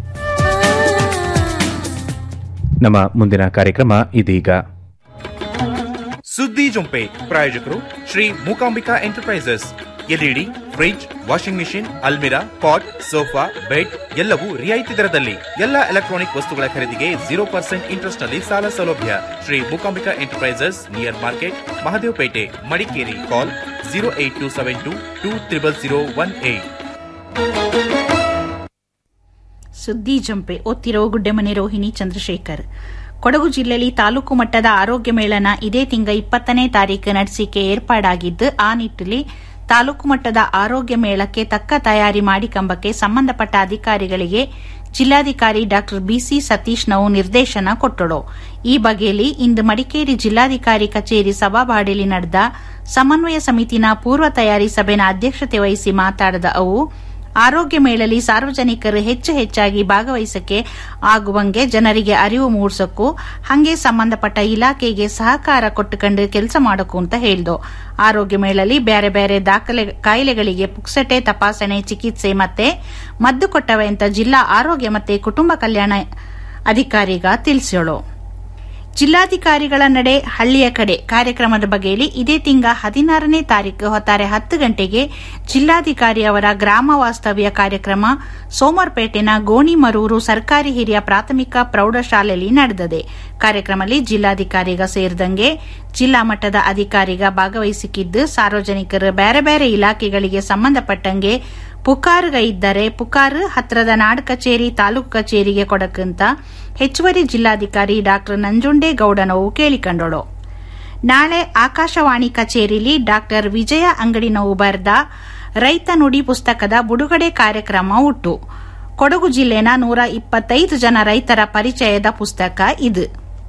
ನಮ್ಮ ಮುಂದಿನ ಕಾರ್ಯಕ್ರಮ ಇದೀಗ ಸುದ್ದಿ ಜೊಂಪೆ ಪ್ರಾಯೋಜಕರು Shri Mookambika enterprises LED fridge washing machine ಅಲ್ಮಿರಾ ಪಾಟ್ ಸೋಫಾ ಬೆಡ್ ಎಲ್ಲವೂ ರಿಯಾಯಿತಿ ದರದಲ್ಲಿ ಎಲ್ಲ ಎಲೆಕ್ಟ್ರಾನಿಕ್ ವಸ್ತುಗಳ ಖರೀದಿಗೆ ಜೀರೋ ಪರ್ಸೆಂಟ್ ಇಂಟ್ರೆಸ್ಟ್ ನಲ್ಲಿ ಸಾಲ ಸೌಲಭ್ಯ Shri Mookambika enterprises near market Mahadevapet Madikeri call zero eight two seven two two triple zero one eight ಸುದ್ದಿ ಜಂಪೆ ಓದ್ತಿರೋ ಗುಡ್ಡೆಮನೆ ರೋಹಿಣಿ ಚಂದ್ರಶೇಖರ್ ಕೊಡಗು ಜಿಲ್ಲೆಯಲ್ಲಿ ತಾಲೂಕು ಮಟ್ಟದ ಆರೋಗ್ಯ ಮೇಳನ ಇದೇ ತಿಂಗ ಇಪ್ಪತ್ತನೇ ತಾರೀಕು ನಡೆಸಿಕೆ ಏರ್ಪಾಡಾಗಿದ್ದು ಆ ನಿಟ್ಟಿನಲ್ಲಿ ತಾಲೂಕು ಮಟ್ಟದ ಆರೋಗ್ಯ ಮೇಳಕ್ಕೆ ತಕ್ಕ ತಯಾರಿ ಮಾಡಿಕೊಂಬಕ್ಕೆ ಸಂಬಂಧಪಟ್ಟ ಅಧಿಕಾರಿಗಳಿಗೆ ಜಿಲ್ಲಾಧಿಕಾರಿ ಡಾ ಬಿಸಿ ಸತೀಶ್ ನಾವು ನಿರ್ದೇಶನ ಕೊಟ್ಟಳು ಈ ಬಗೆಯಲ್ಲಿ ಇಂದು ಮಡಿಕೇರಿ ಜಿಲ್ಲಾಧಿಕಾರಿ ಕಚೇರಿ ಸಭಾಬಾಡಿಲಿ ನಡೆದ ಸಮನ್ವಯ ಸಮಿತಿನ ಪೂರ್ವ ತಯಾರಿ ಸಭೆನ ಅಧ್ಯಕ್ಷತೆ ವಹಿಸಿ ಮಾತಾಡಿದ ಅವು ಆರೋಗ್ಯ ಮೇಳಲ್ಲಿ ಸಾರ್ವಜನಿಕರು ಹೆಚ್ಚು ಹೆಚ್ಚಾಗಿ ಭಾಗವಹಿಸಕ್ಕೆ ಆಗುವಂಗೆ ಜನರಿಗೆ ಅರಿವು ಮೂಡಿಸಕ್ಕೂ ಹಂಗೆ ಸಂಬಂಧಪಟ್ಟ ಇಲಾಖೆಗೆ ಸಹಕಾರ ಕೊಟ್ಟುಕೊಂಡು ಕೆಲಸ ಮಾಡಕು ಅಂತ ಹೇಳ್ದು ಆರೋಗ್ಯ ಮೇಳಲ್ಲಿ ಬೇರೆ ಬೇರೆ ದಾಖಲೆ ಕಾಯಿಲೆಗಳಿಗೆ ಪುಕ್ಸಟೆ ತಪಾಸಣೆ ಚಿಕಿತ್ಸೆ ಮತ್ತೆ ಮದ್ದು ಕೊಟ್ಟವೆ ಅಂತ ಜಿಲ್ಲಾ ಆರೋಗ್ಯ ಮತ್ತೆ ಕುಟುಂಬ ಕಲ್ಯಾಣ ಅಧಿಕಾರಿಗ ತಿಳಿಸೋಳು ಜಿಲ್ಲಾಧಿಕಾರಿಗಳ ನಡೆ ಹಳ್ಳಿಯ ಕಡೆ ಕಾರ್ಯಕ್ರಮದ ಬಗೆಯಲ್ಲಿ ಇದೇ ತಿಂಗ ಹದಿನಾರನೇ ತಾರೀಕು ಹೊತ್ತಾರೆ ಹತ್ತು ಗಂಟೆಗೆ ಜಿಲ್ಲಾಧಿಕಾರಿ ಅವರ ಗ್ರಾಮ ವಾಸ್ತವ್ಯ ಕಾರ್ಯಕ್ರಮ ಸೋಮರ್ಪೇಟೆನ ಗೋಣಿಮರೂರು ಸರ್ಕಾರಿ ಹಿರಿಯ ಪ್ರಾಥಮಿಕ ಪ್ರೌಢಶಾಲೆಯಲ್ಲಿ ನಡೆದಿದೆ ಕಾರ್ಯಕ್ರಮದಲ್ಲಿ ಜಿಲ್ಲಾಧಿಕಾರಿಗ ಸೇರಿದಂಗೆ ಜಿಲ್ಲಾ ಮಟ್ಟದ ಅಧಿಕಾರಿಗ ಭಾಗವಹಿಸಿಕಿದ್ದು ಸಾರ್ವಜನಿಕರು ಬೇರೆ ಬೇರೆ ಇಲಾಖೆಗಳಿಗೆ ಸಂಬಂಧಪಟ್ಟಂಗೆ ಪುಕಾರುಗ ಇದ್ದರೆ ಪುಕಾರು ಹತ್ರದ ನಾಡ್ ಕಚೇರಿ ತಾಲೂಕು ಕಚೇರಿಗೆ ಕೊಡಕ್ಕಂತ ಹೆಚ್ಚುವರಿ ಜಿಲ್ಲಾಧಿಕಾರಿ ಡಾ ನಂಜುಂಡೇಗೌಡನವು ಕೇಳಿಕೊಂಡಳು ನಾಳೆ ಆಕಾಶವಾಣಿ ಕಚೇರಿಲಿ ಡಾ ವಿಜಯ ಅಂಗಡಿನವು ಬರೆದ ರೈತ ನುಡಿ ಪುಸ್ತಕದ ಬಿಡುಗಡೆ ಕಾರ್ಯಕ್ರಮ ಉಟ್ಟು ಕೊಡಗು ಜಿಲ್ಲೆನ ನೂರ ಇಪ್ಪತ್ತೈದು ಜನ ರೈತರ ಪರಿಚಯದ ಪುಸ್ತಕ ಇದು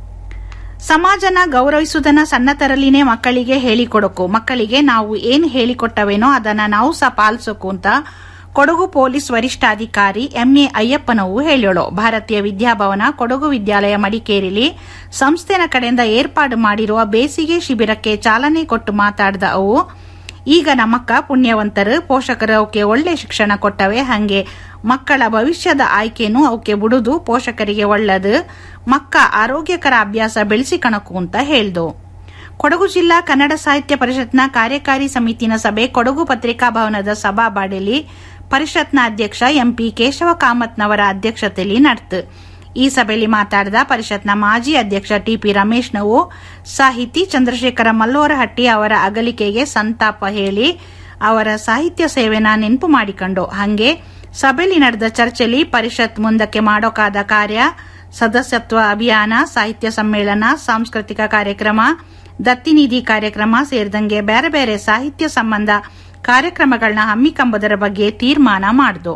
ಸಮಾಜನ ಗೌರವಿಸುವುದನ್ನ ಸಣ್ಣತರಲಿನೇ ಮಕ್ಕಳಿಗೆ ಹೇಳಿಕೊಡಕು ಮಕ್ಕಳಿಗೆ ನಾವು ಏನ್ ಹೇಳಿಕೊಟ್ಟವೇನೋ ಅದನ್ನ ನಾವು ಸಹ ಪಾಲಿಸೋಕು ಅಂತ ಕೊಡಗು ಪೊಲೀಸ್ ವರಿಷ್ಠಾಧಿಕಾರಿ ಎಂಎ ಅಯ್ಯಪ್ಪನವು ಹೇಳೋಳು ಭಾರತೀಯ ವಿದ್ಯಾಭವನ ಕೊಡಗು ವಿದ್ಯಾಲಯ ಮಡಿಕೇರಿಲಿ ಸಂಸ್ಥೆನ ಕಡೆಯಿಂದ ಏರ್ಪಾಡು ಮಾಡಿರುವ ಬೇಸಿಗೆ ಶಿಬಿರಕ್ಕೆ ಚಾಲನೆ ಕೊಟ್ಟು ಮಾತಾಡಿದ ಅವು ಈಗ ನಮ್ಮಕ್ಕ ಪುಣ್ಯವಂತರು ಪೋಷಕರು ಅವಕ್ಕೆ ಒಳ್ಳೆ ಶಿಕ್ಷಣ ಕೊಟ್ಟವೆ ಹಂಗೆ ಮಕ್ಕಳ ಭವಿಷ್ಯದ ಆಯ್ಕೆನೂ ಅವಕ್ಕೆ ಬಿಡುದು ಪೋಷಕರಿಗೆ ಒಳ್ಳದು ಮಕ್ಕ ಆರೋಗ್ಯಕರ ಅಭ್ಯಾಸ ಬೆಳೆಸಿಕಣಕು ಅಂತ ಹೇಳ್ದು ಕೊಡಗು ಜಿಲ್ಲಾ ಕನ್ನಡ ಸಾಹಿತ್ಯ ಪರಿಷತ್ನ ಕಾರ್ಯಕಾರಿ ಸಮಿತಿನ ಸಭೆ ಕೊಡಗು ಪತ್ರಿಕಾ ಭವನದ ಸಭಾಬಾಡಿಲಿ ಪರಿಷತ್ನ ಅಧ್ಯಕ್ಷ ಎಂಪಿ ಕೇಶವ ಕಾಮತ್ನವರ ಅಧ್ಯಕ್ಷತೆಯಲ್ಲಿ ನಡೆತು ಈ ಸಭೆಯಲ್ಲಿ ಮಾತಾಡಿದ ಪರಿಷತ್ನ ಮಾಜಿ ಅಧ್ಯಕ್ಷ ಟಿಪಿ ರಮೇಶ್ನವು ಸಾಹಿತಿ ಚಂದ್ರಶೇಖರ ಮಲ್ಲೋರಹಟ್ಟಿ ಅವರ ಅಗಲಿಕೆಗೆ ಸಂತಾಪ ಹೇಳಿ ಅವರ ಸಾಹಿತ್ಯ ಸೇವೆನ ನೆನಪು ಮಾಡಿಕೊಂಡು ಹಂಗೆ ಸಭೆಯಲ್ಲಿ ನಡೆದ ಚರ್ಚೆಯಲ್ಲಿ ಪರಿಷತ್ ಮುಂದಕ್ಕೆ ಮಾಡೋಕಾದ ಕಾರ್ಯ ಸದಸ್ಯತ್ವ ಅಭಿಯಾನ ಸಾಹಿತ್ಯ ಸಮ್ಮೇಳನ ಸಾಂಸ್ಕೃತಿಕ ಕಾರ್ಯಕ್ರಮ ದತ್ತಿನಿಧಿ ಕಾರ್ಯಕ್ರಮ ಸೇರಿದಂಗೆ ಬೇರೆ ಬೇರೆ ಸಾಹಿತ್ಯ ಸಂಬಂಧ ಕಾರ್ಯಕ್ರಮಗಳನ್ನ ಹಮ್ಮಿಕೊಂಬುದರ ಬಗ್ಗೆ ತೀರ್ಮಾನ ಮಾಡಿದು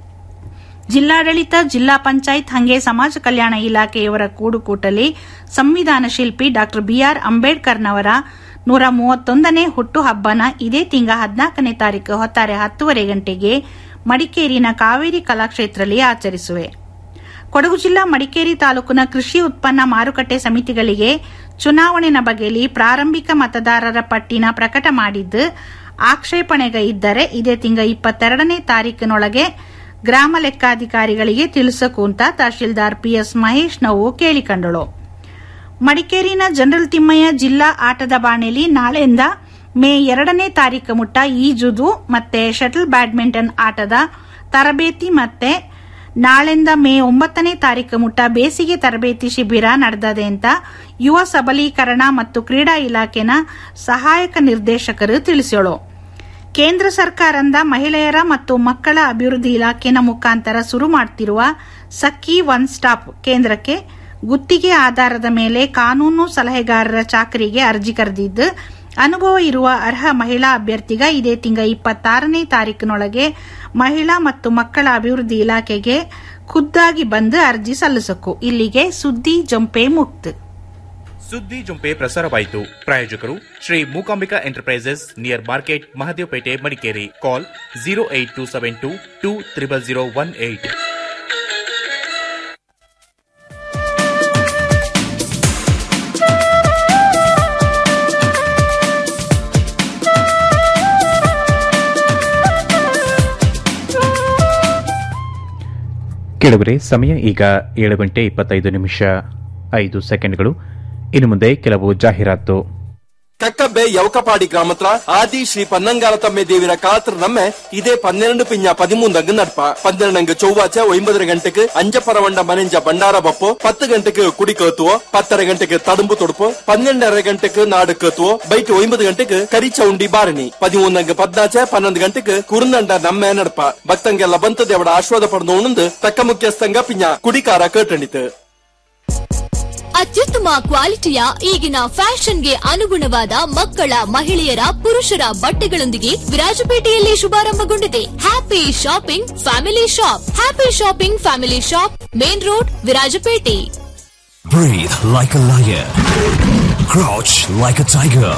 ಜಿಲ್ಲಾಡಳಿತ ಜಿಲ್ಲಾ ಪಂಚಾಯತ್ ಹಂಗೆ ಸಮಾಜ ಕಲ್ಯಾಣ ಇಲಾಖೆಯವರ ಕೂಡುಕೂಟಲಿ ಸಂವಿಧಾನ ಶಿಲ್ಪಿ ಡಾ ಬಿಆರ್ ಅಂಬೇಡ್ಕರ್ನವರ ನೂರ ಮೂವತ್ತೊಂದನೇ ಹುಟ್ಟುಹಬ್ಬನ ಇದೇ ತಿಂಗ ಹದಿನಾಲ್ಕನೇ ತಾರೀಕು ಹೊತ್ತಾರೆ ಹತ್ತುವರೆ ಗಂಟೆಗೆ ಮಡಿಕೇರಿನ ಕಾವೇರಿ ಕಲಾಕ್ಷೇತ್ರದಲ್ಲಿ ಆಚರಿಸುವೆ ಕೊಡಗು ಜಿಲ್ಲಾ ಮಡಿಕೇರಿ ತಾಲೂಕಿನ ಕೃಷಿ ಉತ್ಪನ್ನ ಮಾರುಕಟ್ಟೆ ಸಮಿತಿಗಳಿಗೆ ಚುನಾವಣೆನ ಬಗೆಯಲ್ಲಿ ಪ್ರಾರಂಭಿಕ ಮತದಾರರ ಪಟ್ಟಿನ ಪ್ರಕಟ ಮಾಡಿದ್ದು ಆಕ್ಷೇಪಣೆಗ ಇದ್ದರೆ ಇದೇ ತಿಂಗ ಇಪ್ಪತ್ತೆರಡನೇ ತಾರೀಕಿನೊಳಗೆ ಗ್ರಾಮ ಲೆಕ್ಕಾಧಿಕಾರಿಗಳಿಗೆ ತಿಳಿಸಕು ಅಂತ ತಹಶೀಲ್ದಾರ್ ಪಿಎಸ್ ಮಹೇಶ್ ನಾವು ಕೇಳಿಕೊಂಡಳು ಮಡಿಕೇರಿನ ಜನರಲ್ ತಿಮ್ಮಯ್ಯ ಜಿಲ್ಲಾ ಆಟದ ಬಾಣೆಲಿ ನಾಳೆಯಿಂದ ಮೇ ಎರಡನೇ ತಾರೀಕು ಮುಟ್ಟ ಈಜುದು ಮತ್ತೆ ಶಟಲ್ ಬ್ಯಾಡ್ಮಿಂಟನ್ ಆಟದ ತರಬೇತಿ ಮತ್ತೆ ನಾಳೆಂದ ಮೇ ಒಂಬತ್ತನೇ ತಾರೀಕು ಮುಟ್ಟ ಬೇಸಿಗೆ ತರಬೇತಿ ಶಿಬಿರ ನಡೆದದೆ ಅಂತ ಯುವ ಸಬಲೀಕರಣ ಮತ್ತು ಕ್ರೀಡಾ ಇಲಾಖೆನ ಸಹಾಯಕ ನಿರ್ದೇಶಕರು ತಿಳಿಸೋಳು ಕೇಂದ್ರ ಸರ್ಕಾರದ ಮಹಿಳೆಯರ ಮತ್ತು ಮಕ್ಕಳ ಅಭಿವೃದ್ಧಿ ಇಲಾಖೆನ ಮುಖಾಂತರ ಶುರು ಮಾಡುತ್ತಿರುವ ಸಖಿ ಒನ್ ಸ್ಟಾಪ್ ಕೇಂದ್ರಕ್ಕೆ ಗುತ್ತಿಗೆ ಆಧಾರದ ಮೇಲೆ ಕಾನೂನು ಸಲಹೆಗಾರರ ಚಾಕರಿಗೆ ಅರ್ಜಿ ಕರೆದಿದ್ದು ಅನುಭವ ಇರುವ ಅರ್ಹ ಮಹಿಳಾ ಅಭ್ಯರ್ಥಿಗ ಇದೇ ತಿಂಗ ಇಪ್ಪತ್ತಾರನೇ ತಾರೀಕಿನೊಳಗೆ ಮಹಿಳಾ ಮತ್ತು ಮಕ್ಕಳ ಅಭಿವೃದ್ಧಿ ಇಲಾಖೆಗೆ ಖುದ್ದಾಗಿ ಬಂದು ಅರ್ಜಿ ಸಲ್ಲಿಸಕು ಇಲ್ಲಿಗೆ ಸುದ್ದಿ ಜಂಪೆ ಮುಕ್ತ ಸುದ್ದಿ ಜುಂಪೆ ಪ್ರಸಾರವಾಯಿತು ಪ್ರಾಯೋಜಕರು Shri Mookambika enterprises near market Mahadevapet Madikeri call zero eight two seven two two triple zero one eight ಕೇಳುವರೆ ಸಮಯ ಈಗ ಏಳು ಗಂಟೆ ಇಪ್ಪತ್ತೈದು ನಿಮಿಷ ಐದು ಸೆಕೆಂಡ್ಗಳು ಇನ್ನು ಮುಂದೆ ಕೆಲವು ಜಾಹೀರಾತು ಕಕ್ಕಬ್ಬೆ ಯವಕಪಾಡಿ ಗ್ರಾಮತ್ರ ಆದಿ ಶ್ರೀ ಪನ್ನಂಗಾಲ ತಮ್ಮೆ ದೇವಿರ ಕಾಲತ್ರ ನಮ್ಮೆ ಇದೇ ಪನ್ನೆರಡು ಪಿಂಜ ಪದಿಮೂಂದಂಗ ನಡ್ಪ ಪನ್ನೆರಡಂಗ ಚೊವ್ವಾಚ ಒಂಬದರ ಗಂಟೆಗೆ ಅಂಜಪರವಂಡ ಮನೆಂಜ ಬಂಡಾರ ಬಪ್ಪು ಪತ್ತು ಗಂಟೆಗೆ ಕುಡಿ ಕೇತುವೋ ಪತ್ತರ ಗಂಟೆಗೆ ತಡುಂಬು ತೊಡುಪು ಪನ್ನೆಂಡರ ಗಂಟೆಗೆ ನಾಡು ಕೇತುವೋ ಬೈಟ್ ಒಂಬತ್ತು ಗಂಟೆಗೆ ಕರಿ ಚೌಂಡಿ ಬಾರಣಿ ಪದಿಮೂಂದಂಗ ಪದ್ನಾಚೆ ಪನ್ನೊಂದು ಗಂಟೆಗೆ ಕುರುಂದಂಡ ನಮ್ಮೆ ನಡ್ಪ ಭಕ್ತಂಗೆಲ್ಲ ಬಂತು ದೇವಡ ಆಶ್ವಾದ ಪಡೆದು ಉಣಂದು ತಕ್ಕ ಮುಖ್ಯಸ್ಥಂಗ ಪಿಂಜ ಕುಡಿಕಾರ ಕೇಟಣಿತು ಅತ್ಯುತ್ತಮ ಕ್ವಾಲಿಟಿಯ ಈಗಿನ ಫ್ಯಾಷನ್ಗೆ ಅನುಗುಣವಾದ ಮಕ್ಕಳ ಮಹಿಳೆಯರ ಪುರುಷರ ಬಟ್ಟೆಗಳೊಂದಿಗೆ ವಿರಾಜಪೇಟೆಯಲ್ಲಿ ಶುಭಾರಂಭಗೊಂಡಿದೆ happy shopping family shop happy shopping family shop main road Virajpet Breathe like a lion. Crouch like a tiger.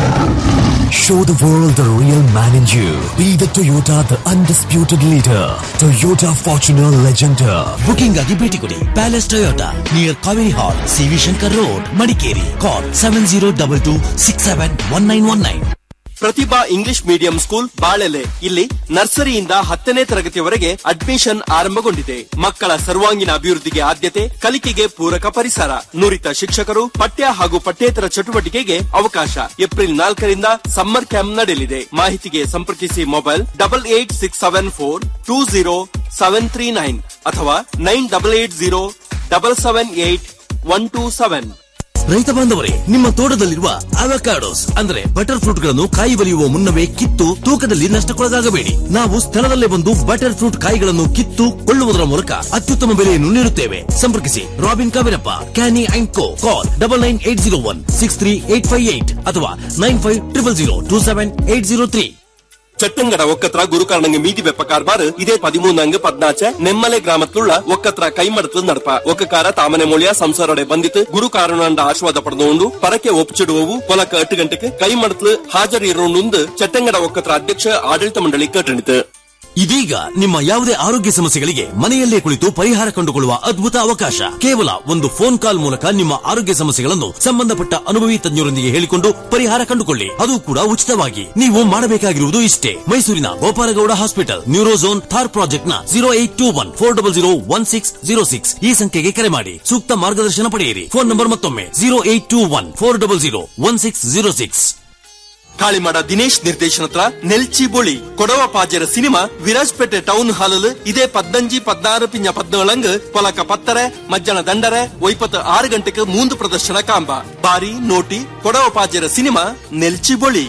Show the world the real man in you. Be the Toyota, the undisputed leader. Toyota Fortuner Legender. Booking ಆಗಿ ಭೇಟಿ ಕೊಡಿ palace Toyota near Kaveri hall CV Shankar road Madikeri call seven zero double two six seven one nine one nine Pratibha English medium school Balele ಇಲ್ಲಿ ನರ್ಸರಿಯಿಂದ ಹತ್ತನೇ ತರಗತಿಯವರೆಗೆ admission ಆರಂಭಗೊಂಡಿದೆ ಮಕ್ಕಳ ಸರ್ವಾಂಗೀಣ ಅಭಿವೃದ್ಧಿಗೆ ಆದ್ಯತೆ ಕಲಿಕೆಗೆ ಪೂರಕ ಪರಿಸರ ನುರಿತ ಶಿಕ್ಷಕರು ಪಠ್ಯ ಹಾಗೂ ಪಠ್ಯೇತರ ಚಟುವಟಿಕೆಗೆ ಅವಕಾಶ ಏಪ್ರಿಲ್ ನಾಲ್ಕರಿಂದ ಸಮ್ಮರ್ ಕ್ಯಾಂಪ್ ನಡೆಯಲಿದೆ ಮಾಹಿತಿಗೆ ಸಂಪರ್ಕಿಸಿ mobile double eight six seven four two zero seven three nine ಅಥವಾ nine double eight zero double seven eight one two seven ರೈತ ಬಾಂಧವರೇ ನಿಮ್ಮ ತೋಟದಲ್ಲಿರುವ ಅವಕಾಡೋಸ್ ಅಂದ್ರೆ ಬಟರ್ ಫ್ರೂಟ್ ಗಳನ್ನು ಕಾಯಿ ಬಲಿಯುವ ಮುನ್ನವೇ ಕಿತ್ತು ತೂಕದಲ್ಲಿ ನಷ್ಟಕ್ಕೊಳಗಾಗಬೇಡಿ ನಾವು ಸ್ಥಳದಲ್ಲೇ ಬಂದು ಬಟರ್ ಫ್ರೂಟ್ ಕಾಯಿಗಳನ್ನು ಕಿತ್ತು ಕೊಳ್ಳುವುದರ ಮೂಲಕ ಅತ್ಯುತ್ತಮ ಬೆಲೆಯನ್ನು ನೀಡುತ್ತೇವೆ ಸಂಪರ್ಕಿಸಿ Robin Kaverappa canny and co call double nine eight zero one six three eight five eight ಅಥವಾ nine five triple zero two seven eight zero three ಚಟ್ಟಂಗಡ ಒಕ್ಕತ್ರ ಗುರುಕಾರಣಂಗೆ ಮೀದಿ ಬೆಪ್ಪ ಕಾರ್ಬಾರ್ ಇದೇ ಪದಿಮೂನಂಗ್ ಪದ್ನಾಚೆ ನೆಮ್ಮಲೆ ಗ್ರಾಮತ್ಲುಳ್ಳ ಒಕ್ಕತ್ರ ಕೈಮಡತ್ಲು ನಡಪ ಒಕ್ಕಕಾರ ತಾಮನೆ ಮೊಳಿಯ ಸಂಸಾರಡೆ ಬಂದಿತ್ತು ಗುರು ಕಾರಣಂಡ ಆಶ್ವಾದ ಪಡೆದುಕೊಂಡು ಪರಕ್ಕೆ ಒಪ್ಪಿಚಿಡುವವು ಕೊಲಕ ಎಟ್ಟು ಗಂಟೆಗೆ ಕೈಮಡತ್ಲು ಹಾಜರಿರೋಂಡು ಚಟ್ಟಂಗಡ ಒಕ್ಕತ್ರ ಅಧ್ಯಕ್ಷ ಆಡಳಿತ ಮಂಡಳಿ ಕಟ್ಟಣಿತು ಇದೀಗ ನಿಮ್ಮ ಯಾವುದೇ ಆರೋಗ್ಯ ಸಮಸ್ಯೆಗಳಿಗೆ ಮನೆಯಲ್ಲೇ ಕುಳಿತು ಪರಿಹಾರ ಕಂಡುಕೊಳ್ಳುವ ಅದ್ಭುತ ಅವಕಾಶ ಕೇವಲ ಒಂದು ಫೋನ್ ಕಾಲ್ ಮೂಲಕ ನಿಮ್ಮ ಆರೋಗ್ಯ ಸಮಸ್ಯೆಗಳನ್ನು ಸಂಬಂಧಪಟ್ಟ ಅನುಭವಿ ತಜ್ಞರೊಂದಿಗೆ ಹೇಳಿಕೊಂಡು ಪರಿಹಾರ ಕಂಡುಕೊಳ್ಳಿ ಅದು ಕೂಡ ಉಚಿತವಾಗಿ ನೀವು ಮಾಡಬೇಕಾಗಿರುವುದು ಇಷ್ಟೇ ಮೈಸೂರಿನ ಗೋಪಾಲಗೌಡ ಹಾಸ್ಪಿಟಲ್ ನ್ಯೂರೋಝೋನ್ ಥಾರ್ ಪ್ರಾಜೆಕ್ಟ್ ನ zero eight two one four double zero one six zero six ಈ ಸಂಖ್ಯೆಗೆ ಕರೆ ಮಾಡಿ ಸೂಕ್ತ ಮಾರ್ಗದರ್ಶನ ಪಡೆಯಿರಿ ಫೋನ್ ನಂಬರ್ ಮತ್ತೊಮ್ಮೆ zero eight two one four double zero one six zero six ಕಾಳಿಮಾಡ ದಿನೇಶ್ ನಿರ್ದೇಶನತ್ರ ನೆಲ್ಚಿ ಬೊಳಿ ಕೊಡವ ಪಾಜರ ಸಿನಿಮಾ ವಿರಾಜ್ಪೇಟೆ ಟೌನ್ ಹಾಲಲ್ ಇದೇ ಪದ್ನಂಜಿ ಪದ್ನಾರು ಪಿಂಜ ಪದ್ನೇಳಂಗ್ ಪೊಲಕ ಪತ್ತರೆ ಮಜ್ಜನ ದಂಡರೆ ಒಯ್ಪತ್ತು ಆರು ಗಂಟೆಗೆ ಮೂಂದು ಪ್ರದರ್ಶನ ಕಾಂಬ ಬಾರಿ ನೋಟಿ ಕೊಡವ ಪಾಜರ ಸಿನಿಮಾ ನೆಲ್ಚಿ ಬೊಳಿ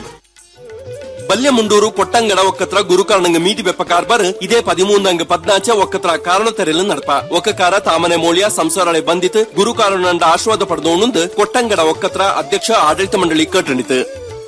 ಬಲ್ಯಮುಂಡೂರು ಕೊಟ್ಟಂಗಡ ಒಕ್ಕತ್ರ ಗುರುಕಾರಣಂಗ ಮೀದಿ ಬೆಪ್ಪ ಕಾರ್ಬಾರ್ ಇದೇ ಪದಿಮೂನಂಗ ಪದ್ನಾಚೆ ಒಕ್ಕತ್ರ ಕಾರಣ ತೆರೆಲು ನಡಪ ಒಕ್ಕಕಾರ ತಾಮನೆ ಮೌಲ್ಯ ಸಂಸಾರಳೆ ಬಂದಿತ್ತು ಗುರುಕಾರಣಂಡ ಆಶ್ವಾದ ಪಡೆದೋಣಂದು ಕೊಟ್ಟಂಗಡ ಒಕ್ಕತ್ರ ಅಧ್ಯಕ್ಷ ಆಡಳಿತ ಮಂಡಳಿ ಕಟ್ಟಣಿತು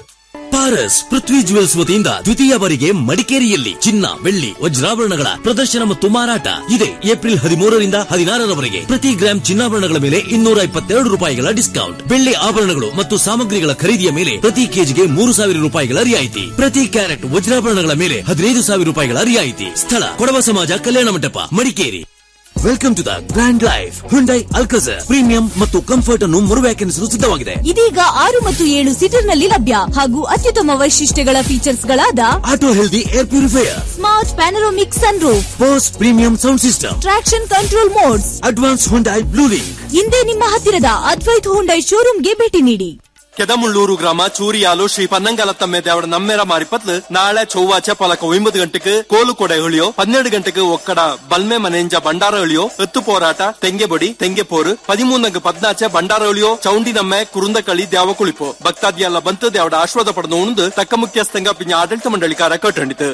ಪಾರಸ್ ಪೃಥ್ವಿ ಜುವೆಲ್ಸ್ ವತಿಯಿಂದ ದ್ವಿತೀಯ ಬಾರಿಗೆ ಮಡಿಕೇರಿಯಲ್ಲಿ ಚಿನ್ನ ಬೆಳ್ಳಿ ವಜ್ರಾಭರಣಗಳ ಪ್ರದರ್ಶನ ಮತ್ತು ಮಾರಾಟ ಇದೆ ಏಪ್ರಿಲ್ ಹದಿಮೂರರಿಂದ ಹದಿನಾರರವರೆಗೆ ಪ್ರತಿ ಗ್ರಾಂ ಚಿನ್ನಾಭರಣಗಳ ಮೇಲೆ ಇನ್ನೂರ ಇಪ್ಪತ್ತೆರಡು ರೂಪಾಯಿಗಳ ಡಿಸ್ಕೌಂಟ್ ಬೆಳ್ಳಿ ಆಭರಣಗಳು ಮತ್ತು ಸಾಮಗ್ರಿಗಳ ಖರೀದಿಯ ಮೇಲೆ ಪ್ರತಿ ಕೆಜಿಗೆ ಮೂರು ಸಾವಿರ ರೂಪಾಯಿಗಳ ರಿಯಾಯಿತಿ ಪ್ರತಿ ಕ್ಯಾರೆಟ್ ವಜ್ರಾಭರಣಗಳ ಮೇಲೆ ಹದಿನೈದು ಸಾವಿರ ರೂಪಾಯಿಗಳ ರಿಯಾಯಿತಿ ಸ್ಥಳ ಕೊಡವ ಸಮಾಜ ಕಲ್ಯಾಣ ಮಂಟಪ Madikeri welcome to the grand life Hyundai Alcazar premium ಮತ್ತು ಕಂಫರ್ಟ್ ಅನ್ನು ಮರು ವ್ಯಾಖ್ಯಾನಿಸಲು ಸಿದ್ಧವಾಗಿದೆ ಇದೀಗ ಆರು ಮತ್ತು ಏಳು ಸೀಟರ್ ನಲ್ಲಿ ಲಭ್ಯ ಹಾಗೂ ಅತ್ಯುತ್ತಮ ವೈಶಿಷ್ಟ್ಯಗಳ ಫೀಚರ್ಸ್ ಗಳಾದ auto healthy air purifier smart panoramic sunroof post premium sound system traction control modes advance Hyundai ಬ್ಲೂರಿಂಗ್ ಹಿಂದೆ ನಿಮ್ಮ ಹತ್ತಿರದ ಅದ್ವೈತ್ ಹುಂಡೈ ಶೋರೂಮ್ಗೆ ಭೇಟಿ ನೀಡಿ ಕೆದಮುಳ್ಳೂರು ಗ್ರಾಮ ಚೂರಿಯಾಲು ಶ್ರೀ ಪನ್ನಂಗಲ ತಮ್ಮೆ ದೇವಡ ನಮ್ಮೆರ ಮಾರಿಪತ್ಲು ನಾಳೆ ಚೊವ್ವಾಚೆ ಪಲಕ ಒಂಬತ್ತು ಗಂಟೆಗೆ ಕೋಲು ಕೊಡೆ ಹೊಳಿಯೋ ಹನ್ನೆರಡು ಗಂಟೆಗೆ ಒಕ್ಕಡ ಬಲ್ಮೆ ಮನೆಂಜ ಬಂಡಾರ ಹೊಳಿಯೋ ಎತ್ತು போராಟ ತೆಂಗೆ ಬಡಿ ತೆಂಗೆ ಪೋರು ಪದಿಮೂನಂಗ ಪದ್ನಾಚೆ ಬಂಡಾರ ಹೊಳಿಯೋ ಚೌಂಡಿ ನಮ್ಮೆ ಕುರುಂದಕಳಿ ದ್ಯಾವ ಕುಳಿಪೋ ಭಕ್ತಾದಿಯಲ್ಲ ಬಂತು ದೇವಡ ಆಶ್ವಾದ ಪಡೆದು ಉಣದು ತಕ್ಕ ಮುಖ್ಯಸ್ಥಂಗ ಪಿಂಜ ಆಡಳಿತ ಮಂಡಳಿಕಾರ ಕಟ್ಟಣಿತು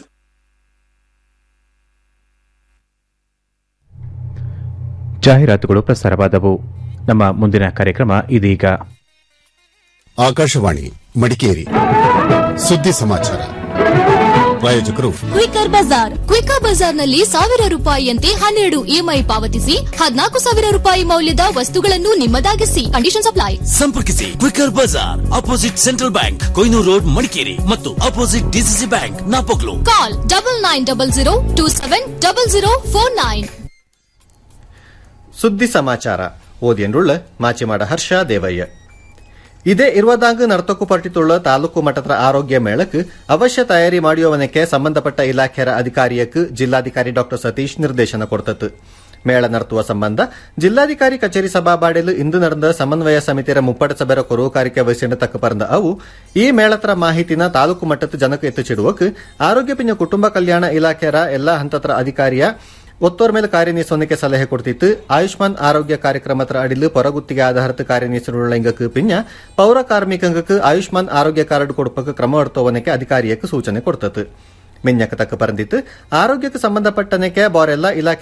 ಜಾಹೀರಾತುಗಳು ಪ್ರಸಾರವಾದವು ನಮ್ಮ ಮುಂದಿನ ಕಾರ್ಯಕ್ರಮ ಇದೀಗ ಆಕಾಶವಾಣಿ ಮಡಿಕೇರಿ ಸುದ್ದಿ ಸಮಾಚಾರ ಪ್ರಾಯೋಜಕರು ಕ್ವಿಕರ್ ಬಜಾರ್ ಕ್ವಿಕರ್ ಬಜಾರ್ನಲ್ಲಿ ಸಾವಿರ ರೂಪಾಯಿಯಂತೆ ಹನ್ನೆರಡು ಇಎಂಐ ಪಾವತಿಸಿ ಹದಿನಾಲ್ಕು ಸಾವಿರ ರೂಪಾಯಿ ಮೌಲ್ಯದ ವಸ್ತುಗಳನ್ನು ನಿಮ್ಮದಾಗಿಸಿ ಕಂಡೀಷನ್ ಅಪ್ಲೈ ಸಂಪರ್ಕಿಸಿ quicker bazaar opposite central bank Koinur road Madikeri ಮತ್ತು opposite DCC bank Napoklu call double nine double zero two seven double zero four nine ಸುದ್ದಿ ಸಮಾಚಾರ ಓದಿಯನ್ರುಳ್ಳ ಮಾಚಿಮಾಡ ಹರ್ಷ ದೇವಯ್ಯ ಇದೇ ಇರುವದಾಂಗ್ ನರ್ತಕು ಪಟ್ಟಿತುಳ್ಳ ತಾಲೂಕು ಮಟ್ಟದ ಆರೋಗ್ಯ ಮೇಳಕ್ ಅವಶ್ಯ ತಯಾರಿ ಮಾಡಿಯುವನಕ್ಕೆ ಸಂಬಂಧಪಟ್ಟ ಇಲಾಖೆಯ ಅಧಿಕಾರಿಯಕ್ಕೆ ಜಿಲ್ಲಾಧಿಕಾರಿ ಡಾ ಸತೀಶ್ ನಿರ್ದೇಶನ ಕೊಡ್ತತ್ತು ಮೇಳ നടത്തുವ ಸಂಬಂಧ ಜಿಲ್ಲಾಧಿಕಾರಿ ಕಚೇರಿ ಸಭಾಬಾಡಿಲು ಇಂದು ನಡೆದ ಸಮನ್ವಯ ಸಮಿತಿಯ ಮುಪ್ಪಟ ಸಭೆಯ ಕೊರವುಕಾರಿಕೆ ವಹಿಸಿದ ತಕ್ಕ ಪರಂದ ಅವು ಈ ಮೇಳತ್ರ ಮಾಹಿತಿನ ತಾಲೂಕು ಮಟ್ಟದ ಜನಕ್ಕೆ ಎತ್ತಿಚಿಡುವಕ್ ಆರೋಗ್ಯ ಪಿಂಜ ಕುಟುಂಬ ಕಲ್ಯಾಣ ಇಲಾಖೆಯ ಎಲ್ಲಾ ಹಂತತ್ರ ಅಧಿಕಾರಿಯ ಒತ್ತೋರ್ ಮೇಲೆ ಕಾರ್ಯನಿರ್ವಹಣೆಗೆ ಸಲಹೆ ಕೊಡ್ತಿತ್ತು ಆಯುಷ್ಮಾನ್ ಆರೋಗ್ಯ ಕಾರ್ಯಕ್ರಮದ ಅಡಿಲು ಪೊರಗುತ್ತಿಗೆ ಆಧಾರಿತ ಕಾರ್ಯನಿರ್ವಹಣೆಗೆ ಪಿಂಜ ಪೌರ ಕಾರ್ಮಿಕಂಗಕ್ಕೆ ಆಯುಷ್ಮಾನ್ ಆರೋಗ್ಯ ಕಾರ್ಡ್ ಕೊಡುಪಕ್ಕೆ ಕ್ರಮ ಎಡ್ತೋವನಕ್ಕೆ ಅಧಿಕಾರಿಯಕ್ಕೆ ಸೂಚನೆ ಕೊಡ್ತತ್ತು ಮಿಂಜಕ್ಕೆ ತಕ್ಕ ಪರಂದಿತ್ತು ಆರೋಗ್ಯಕ್ಕೆ ಸಂಬಂಧಪಟ್ಟನಕ್ಕೆ ಬಾರೆಲ್ಲ ಇಲಾಖೆ